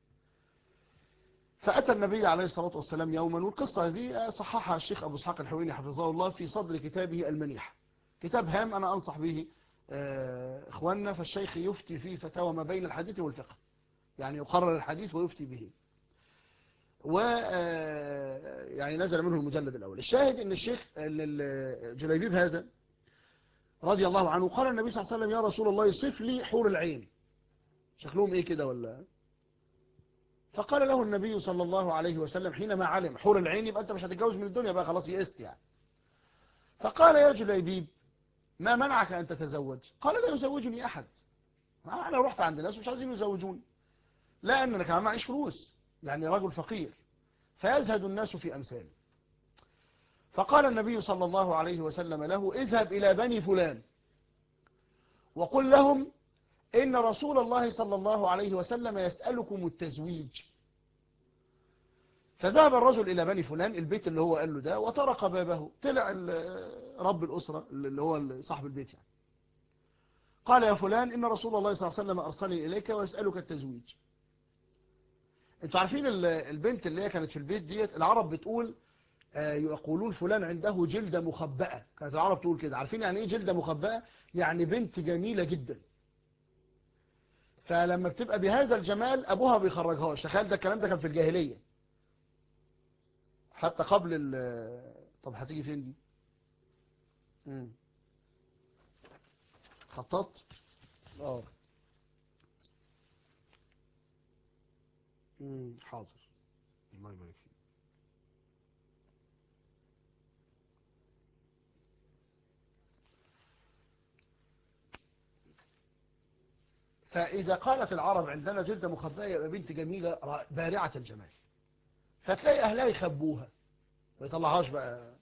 فأتى النبي عليه الصلاة والسلام يوما والقصة هذه صححها الشيخ أبو اسحاق الحويني حفظه الله في صدر كتابه المنيح كتاب هام أنا أنصح به آه، إخواننا فالشيخ يفتي فيه فتاوى ما بين الحديث والفقه يعني يقرر الحديث ويفتي به و آه، يعني نزل منه المجلد الأول الشاهد أن الشيخ ال- ال- جليبيب هذا رضي الله عنه قال النبي صلى الله عليه وسلم يا رسول الله صف لي حور العين شكلهم ايه كده ولا فقال له النبي صلى الله عليه وسلم حينما علم حور العين يبقى انت مش هتتجوز من الدنيا بقى خلاص يئست يعني فقال يا جليبيب ما منعك ان تتزوج قال لا يزوجني احد انا رحت عند ناس مش عايزين يزوجوني لا ان انا كمان معيش فلوس يعني رجل فقير فيزهد الناس في امثالي فقال النبي صلى الله عليه وسلم له اذهب إلى بني فلان وقل لهم إن رسول الله صلى الله عليه وسلم يسألكم التزويج فذهب الرجل إلى بني فلان البيت اللي هو قال له ده وطرق بابه طلع ال- رب الأسرة اللي هو صاحب البيت يعني قال يا فلان إن رسول الله صلى الله عليه وسلم أرسلني إليك ويسألك التزويج انتوا عارفين ال- البنت اللي هي كانت في البيت ديت العرب بتقول آه، يقولون فلان عنده جلدة مخبأة كانت العرب تقول كده عارفين يعني ايه جلدة مخبأة يعني بنت جميلة جدا فلما بتبقى بهذا الجمال ابوها ما بيخرجهاش تخيل ده الكلام ده كان في الجاهلية حتى قبل ال طب هتيجي فين دي مم. خطاط اه مم، حاضر الله يبارك فيك فإذا قالت العرب عندنا جلدة مخبأة يبقى بنت جميلة را- بارعة الجمال فتلاقي أهلها يخبوها ما يطلعهاش بقى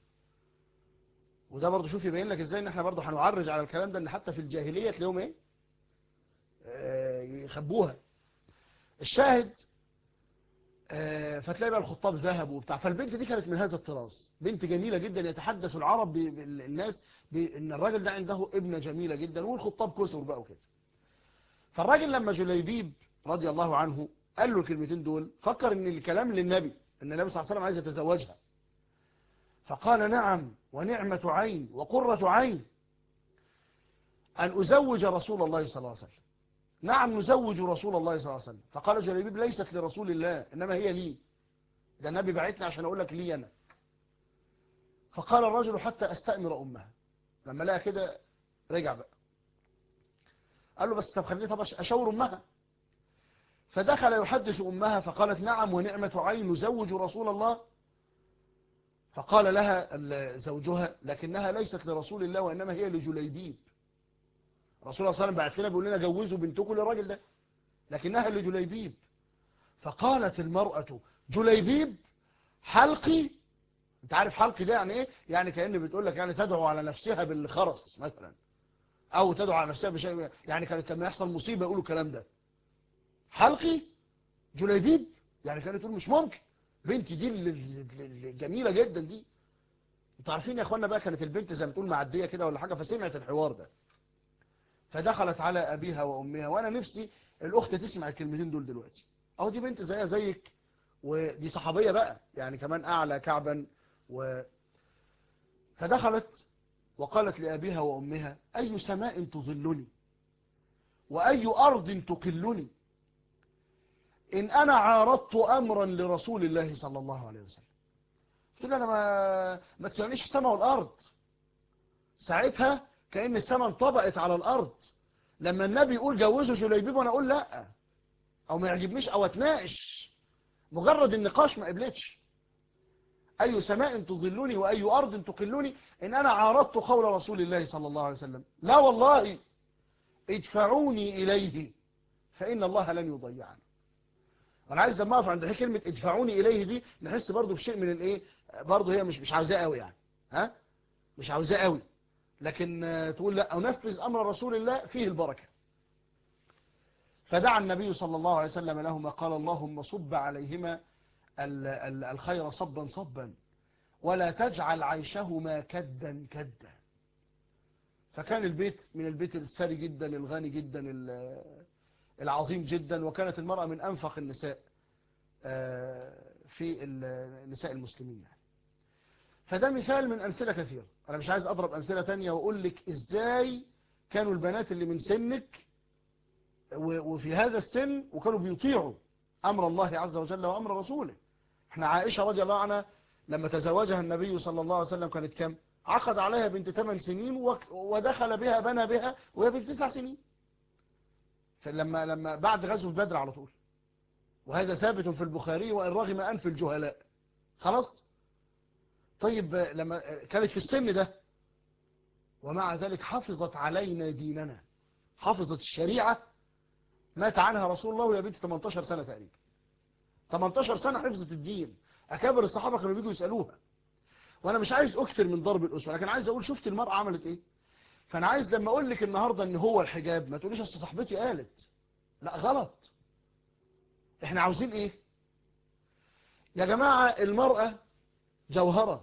وده برضه شوف يبين لك ازاي ان احنا برضه هنعرج على الكلام ده ان حتى في الجاهلية تلاقيهم ايه آه، يخبوها الشاهد آه، فتلاقي بقى الخطاب ذهب وبتاع فالبنت دي كانت من هذا الطراز بنت جميلة جدا يتحدث العرب ب- بال- الناس بان الراجل ده عنده ابنة جميلة جدا والخطاب كسر بقى وكده فالراجل لما جليبيب رضي الله عنه قال له الكلمتين دول فكر ان الكلام للنبي ان النبي صلى الله عليه وسلم عايز يتزوجها فقال نعم ونعمة عين وقرة عين أن أزوج رسول الله صلى الله عليه وسلم نعم نزوج رسول الله صلى الله عليه وسلم فقال جليبيب ليست لرسول الله إنما هي لي ده النبي بعتني عشان أقول لك لي أنا فقال الرجل حتى أستأمر أمها لما لقى كده رجع بقى قال له بس طب خليني طب أش- أشاور أمها فدخل يحدث أمها فقالت نعم ونعمة عين نزوج رسول الله فقال لها ال- زوجها لكنها ليست لرسول الله وإنما هي لجليبيب رسول الله صلى الله عليه وسلم بعت لنا بيقول لنا جوزوا بنتكم للراجل ده لكنها لجليبيب فقالت المرأة جليبيب حلقي انت عارف حلقي ده يعني ايه يعني كأن بتقول لك يعني تدعو على نفسها بالخرس مثلا او تدعو على نفسها بشيء يعني كانت لما يحصل مصيبة يقولوا الكلام ده حلقي جليبيب يعني كانت تقول مش ممكن بنتي دي ال- ال- ال- الجميلة جدا دي انتوا عارفين يا اخوانا بقى كانت البنت زي ما تقول معدية كده ولا حاجة فسمعت الحوار ده فدخلت على ابيها وامها وانا نفسي الاخت تسمع الكلمتين دول دلوقتي اهو دي بنت زيها زيك ودي صحابية بقى يعني كمان اعلى كعبا و فدخلت وقالت لابيها وامها اي سماء تظلني واي ارض تقلني إن أنا عارضت أمرا لرسول الله صلى الله عليه وسلم قلت له أنا ما, ما تسألنيش السماء والأرض ساعتها كأن السماء انطبقت على الأرض لما النبي يقول جوزوا جليبيب وأنا أقول لا أو ما يعجبنيش أو أتناقش مجرد النقاش ما قبلتش أي سماء تظلني وأي أرض تقلني إن أنا عارضت قول رسول الله صلى الله عليه وسلم لا والله ادفعوني إليه فإن الله لن يضيعني انا عايز لما اقف عند هي كلمه ادفعوني اليه دي نحس برضو بشيء من الايه برضو هي مش مش عاوزاه قوي يعني ها مش عاوزاه قوي لكن آه، تقول لا انفذ امر رسول الله فيه البركه فدعا النبي صلى الله عليه وسلم لهما قال اللهم صب عليهما ال- ال- الخير صبا صبا ولا تجعل عيشهما كدا كدا فكان البيت من البيت الثري جدا الغني جدا ال- العظيم جدا وكانت المرأة من أنفق النساء آه، في ال- نساء المسلمين يعني. فده مثال من أمثلة كثيرة أنا مش عايز أضرب أمثلة تانية وأقول لك إزاي كانوا البنات اللي من سنك و- وفي هذا السن وكانوا بيطيعوا أمر الله عز وجل وأمر رسوله احنا عائشة رضي الله عنها لما تزوجها النبي صلى الله عليه وسلم كانت كم عقد عليها بنت 8 سنين وك- ودخل بها بنى بها وهي بنت 9 سنين فلما لما بعد غزوة بدر على طول وهذا ثابت في البخاري وإن رغم أنف الجهلاء خلاص طيب آه، لما آه، كانت في السن ده ومع ذلك حفظت علينا ديننا حفظت الشريعة مات عنها رسول الله وهي بنت 18 سنة تقريبا 18 سنة حفظت الدين أكابر الصحابة كانوا بيجوا يسألوها وانا مش عايز اكثر من ضرب الاسوه لكن عايز اقول شفت المرأة عملت ايه فانا عايز لما اقول لك النهارده ان هو الحجاب ما تقوليش اصل صاحبتي قالت لا غلط احنا عاوزين ايه يا جماعة المرأة جوهرة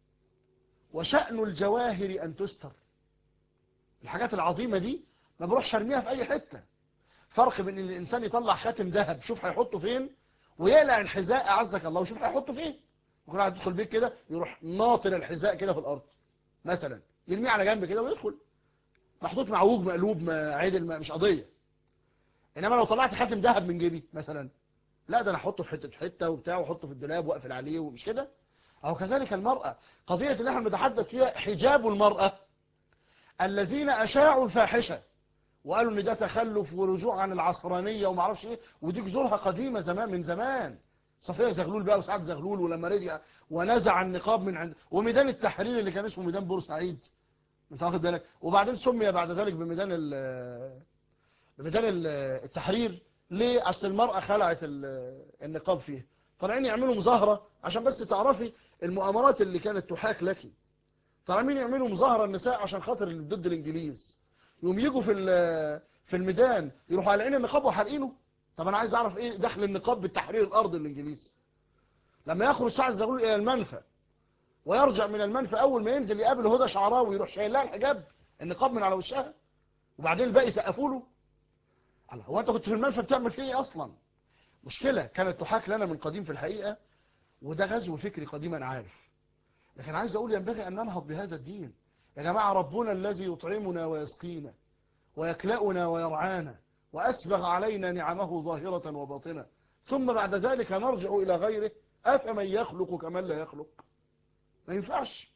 وشأن الجواهر ان تستر الحاجات العظيمة دي ما بروحش ارميها في اي حتة فرق بين ان الانسان يطلع خاتم ذهب شوف هيحطه فين ويقلع الحذاء اعزك الله وشوف هيحطه فين ممكن واحد يدخل بيت كده يروح ناطر الحذاء كده في الارض مثلا يرميه على جنب كده ويدخل محطوط معوج مقلوب ما عدل ما مش قضيه انما لو طلعت خاتم ذهب من جيبي مثلا لا ده انا احطه في حته حته وبتاع واحطه في الدولاب واقفل عليه ومش كده او كذلك المراه قضيه اللي احنا بنتحدث فيها حجاب المراه الذين اشاعوا الفاحشه وقالوا ان ده تخلف ورجوع عن العصرانيه وما اعرفش ايه ودي جذورها قديمه زمان من زمان صفيه زغلول بقى وسعد زغلول ولما رجع ونزع النقاب من عند وميدان التحرير اللي كان اسمه ميدان بورسعيد انت واخد بالك وبعدين سمي بعد ذلك بميدان ال بميدان ال- التحرير ليه اصل المراه خلعت ال- النقاب فيه طالعين يعملوا مظاهره عشان بس تعرفي المؤامرات اللي كانت تحاك لك طالعين يعملوا مظاهره النساء عشان خاطر اللي ضد الانجليز يوم يجوا في ال- في الميدان يروحوا قالعين النقاب وحارقينه طب انا عايز اعرف ايه دخل النقاب بالتحرير الارض الانجليز لما يخرج سعد زغلول الى المنفى ويرجع من المنفى اول ما ينزل يقابل هدى شعراوي يروح شايل لها الحجاب النقاب من على وشها وبعدين الباقي سقفوا له الله هو انت كنت في المنفى بتعمل فيه ايه اصلا مشكله كانت تحاك لنا من قديم في الحقيقه وده غزو فكري قديم انا عارف لكن عايز اقول ينبغي ان ننهض بهذا الدين يا جماعه ربنا الذي يطعمنا ويسقينا ويكلأنا ويرعانا وأسبغ علينا نعمه ظاهرة وباطنة ثم بعد ذلك نرجع إلى غيره أفمن يخلق كمن لا يخلق ما ينفعش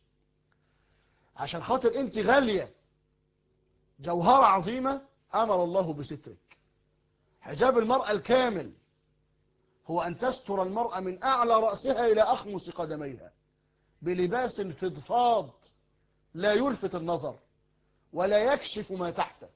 عشان خاطر انت غالية جوهرة عظيمة أمر الله بسترك حجاب المرأة الكامل هو أن تستر المرأة من أعلى رأسها إلى أخمص قدميها بلباس فضفاض لا يلفت النظر ولا يكشف ما تحته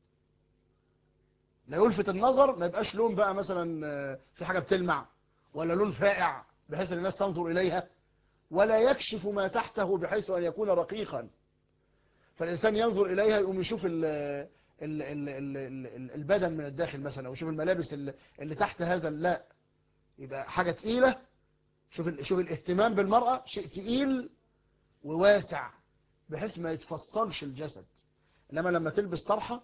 لا يلفت النظر ما يبقاش لون بقى مثلا آه، في حاجة بتلمع ولا لون فائع بحيث ان الناس تنظر إليها ولا يكشف ما تحته بحيث أن يكون رقيقا فالإنسان ينظر إليها يقوم يشوف ال ال ال ال ال البدن من الداخل مثلا أو يشوف الملابس اللي, اللي تحت هذا لا يبقى حاجة تقيلة شوف ال- شوف الاهتمام بالمرأة شيء تقيل وواسع بحيث ما يتفصلش الجسد انما لما تلبس طرحة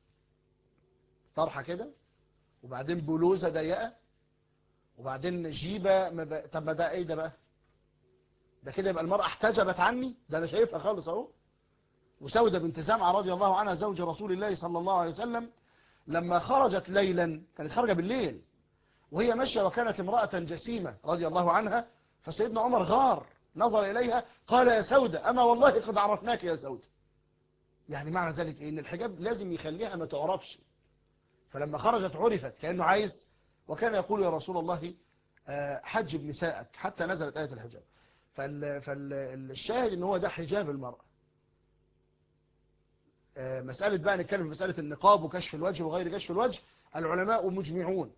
طرحة كده وبعدين بلوزة ضيقة وبعدين جيبة ما ب... طب ما ده ايه ده بقى ده كده يبقى المرأة احتجبت عني ده انا شايفها خالص اهو وسودة بنت زمعة رضي الله عنها زوج رسول الله صلى الله عليه وسلم لما خرجت ليلا كانت خارجة بالليل وهي ماشية وكانت امرأة جسيمة رضي الله عنها فسيدنا عمر غار نظر إليها قال يا سودة أما والله قد عرفناك يا سودة يعني معنى ذلك إيه؟ إن الحجاب لازم يخليها ما تعرفش فلما خرجت عرفت كأنه عايز وكان يقول يا رسول الله آه، حجب نسائك حتى نزلت آية الحجاب فال- فالشاهد ان هو ده حجاب المرأة آه، مسألة بقى نتكلم في مسألة النقاب وكشف الوجه وغير كشف الوجه العلماء مجمعون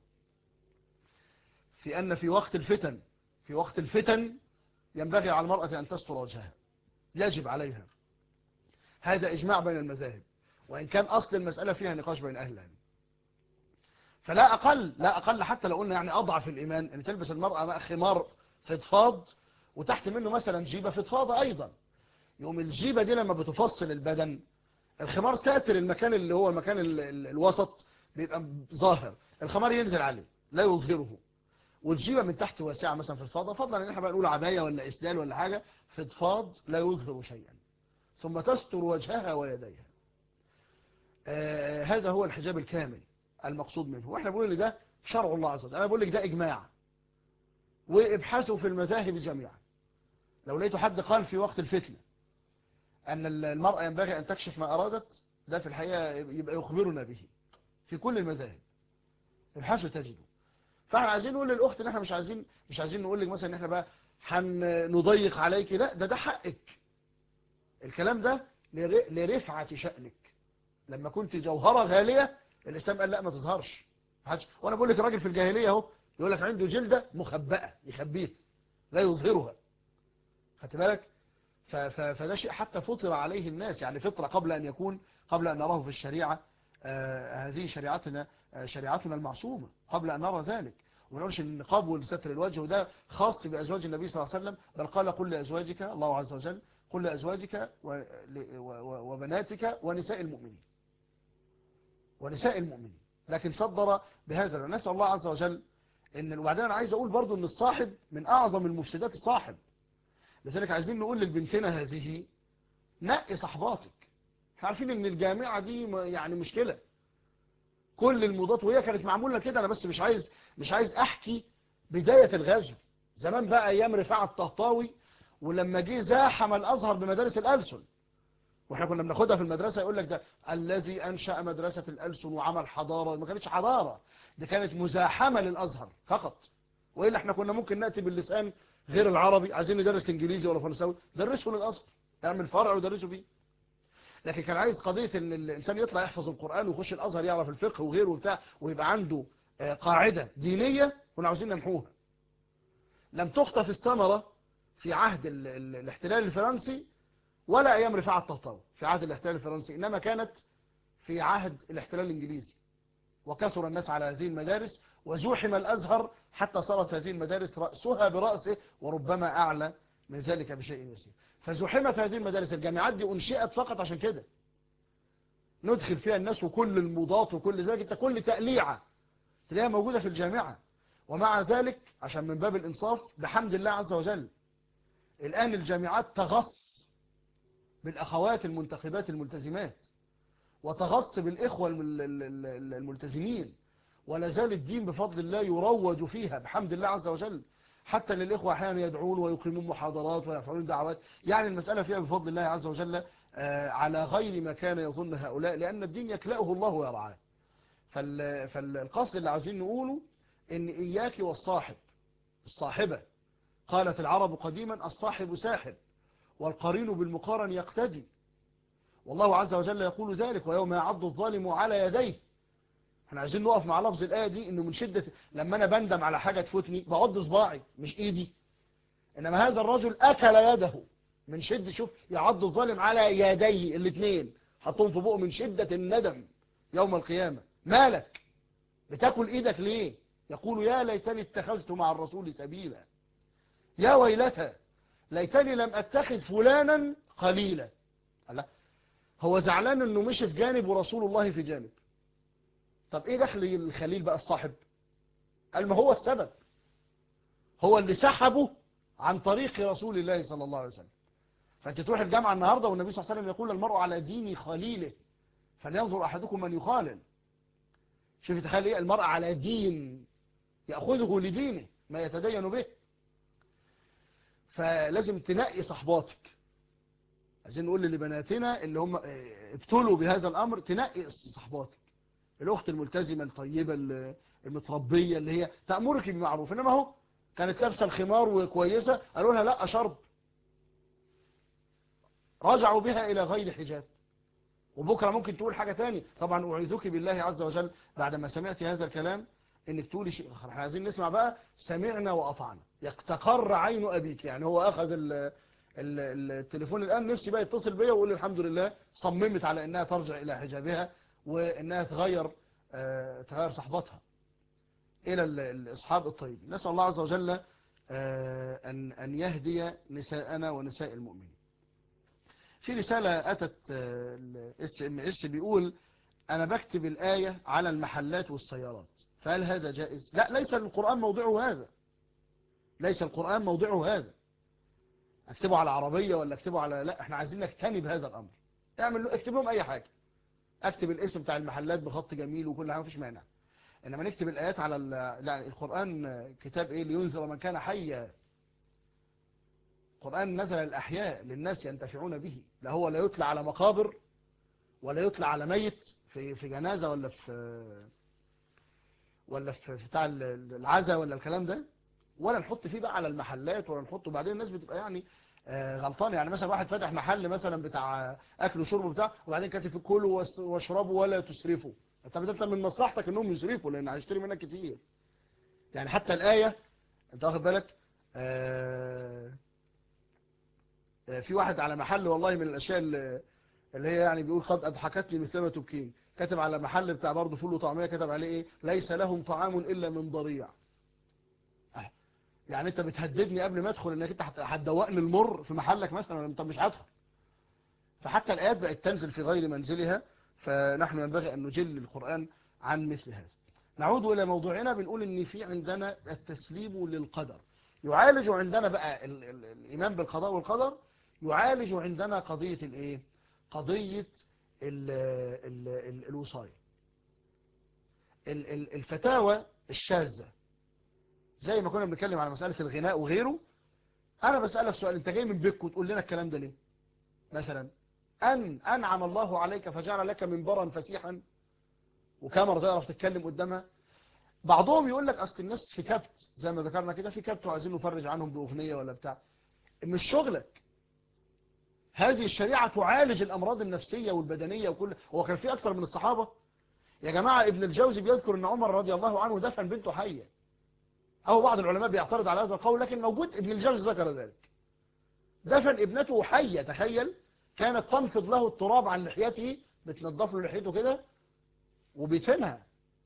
في أن في وقت الفتن في وقت الفتن ينبغي على المرأة أن تستر وجهها يجب عليها هذا إجماع بين المذاهب وإن كان أصل المسألة فيها نقاش بين أهل العلم فلا أقل لا أقل حتى لو قلنا يعني أضعف الإيمان أن تلبس المرأة بقى خمار فضفاض وتحت منه مثلا جيبة فضفاضة أيضا يوم الجيبة دي لما بتفصل البدن الخمار ساتر المكان اللي هو المكان ال- ال- الوسط بيبقى ظاهر الخمار ينزل عليه لا يظهره والجيبة من تحت واسعة مثلا في الفضة فضلا ان احنا بقى نقول عباية ولا اسدال ولا حاجة فضفاض لا يظهر شيئا ثم تستر وجهها ويديها آه هذا هو الحجاب الكامل المقصود منه واحنا بنقول ان ده شرع الله عز وجل انا بقول لك ده اجماع وابحثوا في المذاهب جميعا لو لقيتوا حد قال في وقت الفتنة ان المرأة ينبغي ان تكشف ما ارادت ده في الحقيقة يبقى يخبرنا به في كل المذاهب ابحثوا تجدوا فاحنا عايزين نقول للاخت ان احنا مش عايزين مش عايزين نقول لك مثلا ان احنا بقى هنضيق عليك لا ده ده حقك الكلام ده لر- لرفعة شأنك لما كنت جوهرة غالية الاسلام قال لا ما تظهرش محدش- وانا بقول لك الراجل في الجاهلية اهو يقول لك عنده جلدة مخبأة يخبيها لا يظهرها خدت بالك ف- ف- فده شيء حتى فطر عليه الناس يعني فطرة قبل أن يكون قبل أن نراه في الشريعة آه، هذه شريعتنا آه، شريعتنا المعصومة قبل أن نرى ذلك وما نقولش النقاب والستر الوجه وده خاص بأزواج النبي صلى الله عليه وسلم بل قال قل لأزواجك الله عز وجل قل لأزواجك و- ل- و- و- وبناتك ونساء المؤمنين ونساء المؤمنين لكن صدر بهذا نسأل الله عز وجل ان وبعدين انا عايز اقول برضو ان الصاحب من اعظم المفسدات الصاحب لذلك عايزين نقول للبنتنا هذه نقي صحباتك احنا عارفين ان الجامعة دي م- يعني مشكلة كل الموضات وهي كانت معمولة كده انا بس مش عايز مش عايز احكي بداية الغزو زمان بقى ايام رفاعة الطهطاوي ولما جه زاحم الازهر بمدارس الالسن واحنا كنا بناخدها في المدرسة يقول لك ده الذي انشأ مدرسة الالسن وعمل حضارة ما كانتش حضارة دي كانت مزاحمة للازهر فقط والا احنا كنا ممكن ناتي باللسان غير العربي عايزين ندرس انجليزي ولا فرنساوي درسه للازهر اعمل فرع ودرسه بيه لكن كان عايز قضية ان الانسان يطلع يحفظ القرآن ويخش الازهر يعرف الفقه وغيره وبتاع ويبقى عنده آه، قاعدة دينية كنا عاوزين نمحوها لم تخطف الثمرة في عهد ال ال الاحتلال الفرنسي ولا ايام رفاعة الطهطاوي في عهد الاحتلال الفرنسي انما كانت في عهد الاحتلال الانجليزي وكثر الناس على هذه المدارس وزوحم الازهر حتى صارت هذه المدارس رأسها برأسه وربما اعلى من ذلك بشيء يسير فزحمت هذه المدارس الجامعات دي انشئت فقط عشان كده ندخل فيها الناس وكل الموضات وكل ذلك انت كل تقليعة تلاقيها موجودة في الجامعة ومع ذلك عشان من باب الانصاف بحمد الله عز وجل الان الجامعات تغص بالاخوات المنتخبات الملتزمات وتغص بالاخوة الم- ال- ال- ال- الملتزمين ولا زال الدين بفضل الله يروج فيها بحمد الله عز وجل حتى للإخوة أحيانا يدعون ويقيمون محاضرات ويفعلون دعوات يعني المسألة فيها بفضل الله عز وجل آه، على غير ما كان يظن هؤلاء لأن الدين يكلأه الله ويرعاه فال- فالقصد اللي عاوزين نقوله إن إياك والصاحب الصاحبة قالت العرب قديما الصاحب ساحب والقرين بالمقارن يقتدي والله عز وجل يقول ذلك ويوم يعض الظالم على يديه احنا عايزين نقف مع لفظ الآية دي انه من شدة لما انا بندم على حاجة تفوتني بعض صباعي مش ايدي انما هذا الرجل اكل يده من شدة شوف يعض الظالم على يديه الاثنين حطهم في بقه من شدة الندم يوم القيامة مالك بتاكل ايدك ليه يقول يا ليتني اتخذت مع الرسول سبيلا يا ويلتى ليتني لم اتخذ فلانا قليلا الله هو زعلان انه مشي في جانب ورسول الله في جانب طب ايه دخل الخليل بقى الصاحب قال ما هو السبب هو اللي سحبه عن طريق رسول الله صلى الله عليه وسلم فانت تروح الجامعة النهاردة والنبي صلى الله عليه وسلم يقول المرء على دين خليله فلينظر احدكم من يخالل شوف تخيل ايه المرء على دين يأخذه لدينه ما يتدين به فلازم تنقي صحباتك عايزين نقول لبناتنا اللي هم اه، ابتلوا بهذا الامر تنقي صحباتك الاخت الملتزمه الطيبه ال- المتربيه اللي هي تامرك بمعروف انما اهو كانت لابسه الخمار وكويسه قالوا لها لا شرب رجعوا بها الى غير حجاب وبكره ممكن تقول حاجه تاني طبعا اعيذك بالله عز وجل بعد ما سمعت هذا الكلام انك تقولي شيء اخر احنا عايزين نسمع بقى سمعنا واطعنا تقر عين ابيك يعني هو اخذ ال ال- التليفون الان نفسي بقى يتصل بيا ويقول لي الحمد لله صممت على انها ترجع الى حجابها وانها تغير آه، تغير صحبتها الى ال- الاصحاب الطيبين نسال الله عز وجل آه، ان ان يهدي نساءنا ونساء المؤمنين في رساله اتت الاس ام اس بيقول انا بكتب الايه على المحلات والسيارات فهل هذا جائز لا ليس القران موضعه هذا ليس القران موضعه هذا اكتبه على عربيه ولا اكتبه على لا احنا عايزين نجتنب هذا الامر اعمل له- اكتب لهم اي حاجه اكتب الاسم بتاع المحلات بخط جميل وكل حاجه مفيش مانع انما نكتب الايات على ال- لا القران كتاب ايه لينذر من كان حيا القران نزل الاحياء للناس ينتفعون به لا هو لا يتلى على مقابر ولا يتلى على ميت في في جنازه ولا في ولا في في بتاع ال- العزا ولا الكلام ده ولا نحط فيه بقى على المحلات ولا نحطه بعدين الناس بتبقى يعني آه، غلطان يعني مثلا واحد فاتح محل مثلا بتاع اكل وشرب بتاع وبعدين كاتب فيه كلوا واس- واشربوا ولا تسرفوا طب انت من مصلحتك انهم يسرفوا لان هيشتري منك كتير يعني حتى الايه انت واخد بالك آه، آه، في واحد على محل والله من الاشياء اللي اللي هي يعني بيقول قد اضحكتني مثلما تبكين كتب على محل بتاع برضه فول وطعميه كتب عليه ايه ليس لهم طعام الا من ضريع آه. يعني انت بتهددني قبل ما ادخل انك انت هت- هتدوقني المر في محلك مثلا ولا طب مش هدخل فحتى الايات بقت تنزل في غير منزلها فنحن ينبغي ان نجل القران عن مثل هذا نعود الى موضوعنا بنقول ان في عندنا التسليم للقدر يعالج عندنا بقى ال ال الايمان بالقضاء والقدر يعالج عندنا قضيه الايه قضيه ال ال ال الوصايه ال ال الفتاوى الشاذه زي ما كنا بنتكلم على مساله الغناء وغيره انا بسالك سؤال انت جاي من بيتك وتقول لنا الكلام ده ليه مثلا ان انعم الله عليك فجعل لك منبرا فسيحا وكاميرا تعرف تتكلم قدامها بعضهم يقول لك اصل الناس في كبت زي ما ذكرنا كده في كبت وعايزين نفرج عنهم باغنيه ولا بتاع مش شغلك هذه الشريعه تعالج الامراض النفسيه والبدنيه وكل هو كان في اكتر من الصحابه يا جماعه ابن الجوزي بيذكر ان عمر رضي الله عنه دفن بنته حيه او بعض العلماء بيعترض على هذا القول لكن موجود ابن الجوزي ذكر ذلك دفن ابنته حيه تخيل كانت تنفض له التراب عن لحيته بتنضف له لحيته كده وبيدفنها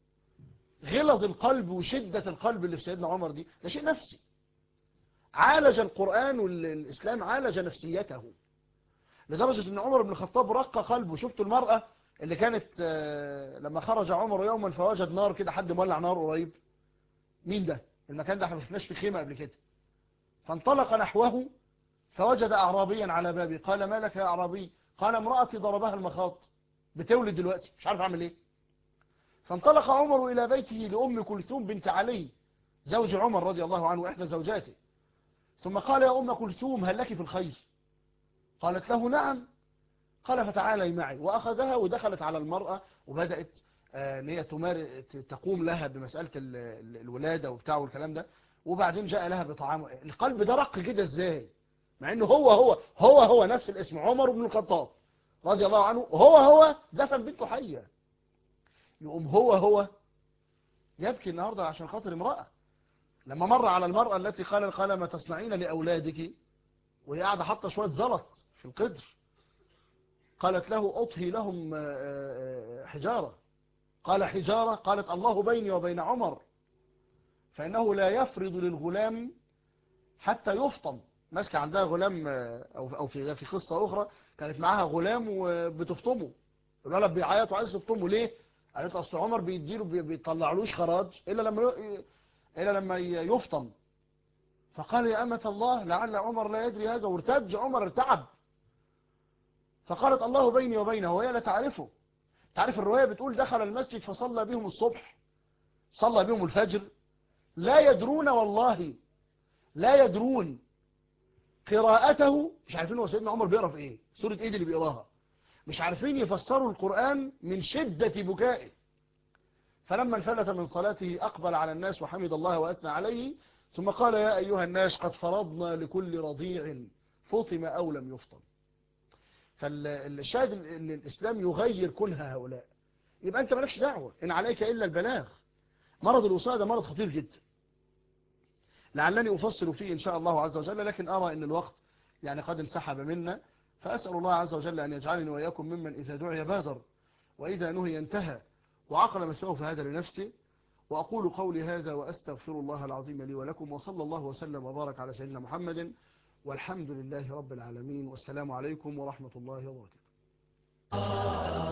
غلظ القلب وشدة القلب اللي في سيدنا عمر دي ده شيء نفسي عالج القرآن والإسلام عالج نفسيته لدرجة ان عمر بن الخطاب رق قلبه شفتوا المرأة اللي كانت آه، لما خرج عمر يوما فوجد نار كده حد مولع نار قريب مين ده المكان ده احنا ما شفناش في خيمة قبل كده فانطلق نحوه فوجد أعرابيا على بابه قال ما لك يا أعرابي قال امرأتي ضربها المخاط بتولد دلوقتي مش عارف اعمل ايه فانطلق عمر إلى بيته لأم كلثوم بنت علي زوج عمر رضي الله عنه إحدى زوجاته ثم قال يا أم كلثوم هل لك في الخير قالت له نعم قال فتعالي معي وأخذها ودخلت على المرأة وبدأت آه، ان هي تمار تقوم لها بمسألة ال- ال- الولادة وبتاع والكلام ده وبعدين جاء لها بطعام القلب ده رق كده ازاي مع انه هو هو هو هو نفس الاسم عمر بن الخطاب رضي الله عنه هو هو دفن بنته حيه يقوم هو هو يبكي النهاردة عشان خاطر امرأة لما مر على المرأة التي قال قال ما تصنعين لأولادك وهي قاعدة حاطة شوية زلط في القدر قالت له أطهي لهم آه، آه، حجارة قال حجارة قالت الله بيني وبين عمر فإنه لا يفرض للغلام حتى يفطم ماسكة عندها غلام آه، أو أو في في قصة أخرى كانت معاها غلام وبتفطمه الولد بيعيط وعايز تفطمه ليه؟ قالت له اصل عمر بيديله بي- بيطلعلوش خراج الا لما ي- الا لما ي- يفطم فقال يا أمة الله لعل عمر لا يدري هذا وارتج عمر ارتعب فقالت الله بيني وبينه وهي لا تعرفه تعرف الرواية بتقول دخل المسجد فصلى بهم الصبح صلى بهم الفجر لا يدرون والله لا يدرون قراءته مش عارفين هو سيدنا عمر بيقرا في ايه سورة ايه دي اللي بيقراها مش عارفين يفسروا القرآن من شدة بكائه فلما انفلت من صلاته أقبل على الناس وحمد الله وأثنى عليه ثم قال يا أيها الناس قد فرضنا لكل رضيع فطم أو لم يفطم فالشاهد ان الإسلام يغير كنه هؤلاء يبقى أنت مالكش دعوة إن عليك إلا البلاغ مرض الوصاية ده مرض خطير جدا لعلني أفصل فيه إن شاء الله عز وجل لكن أرى أن الوقت يعني قد انسحب منا فأسأل الله عز وجل أن يجعلني وإياكم ممن إذا دعي بادر وإذا نهي انتهى وعقل مسواه فهذا لنفسه وأقول قولي هذا وأستغفر الله العظيم لي ولكم وصلى الله وسلم وبارك على سيدنا محمد والحمد لله رب العالمين والسلام عليكم ورحمة الله وبركاته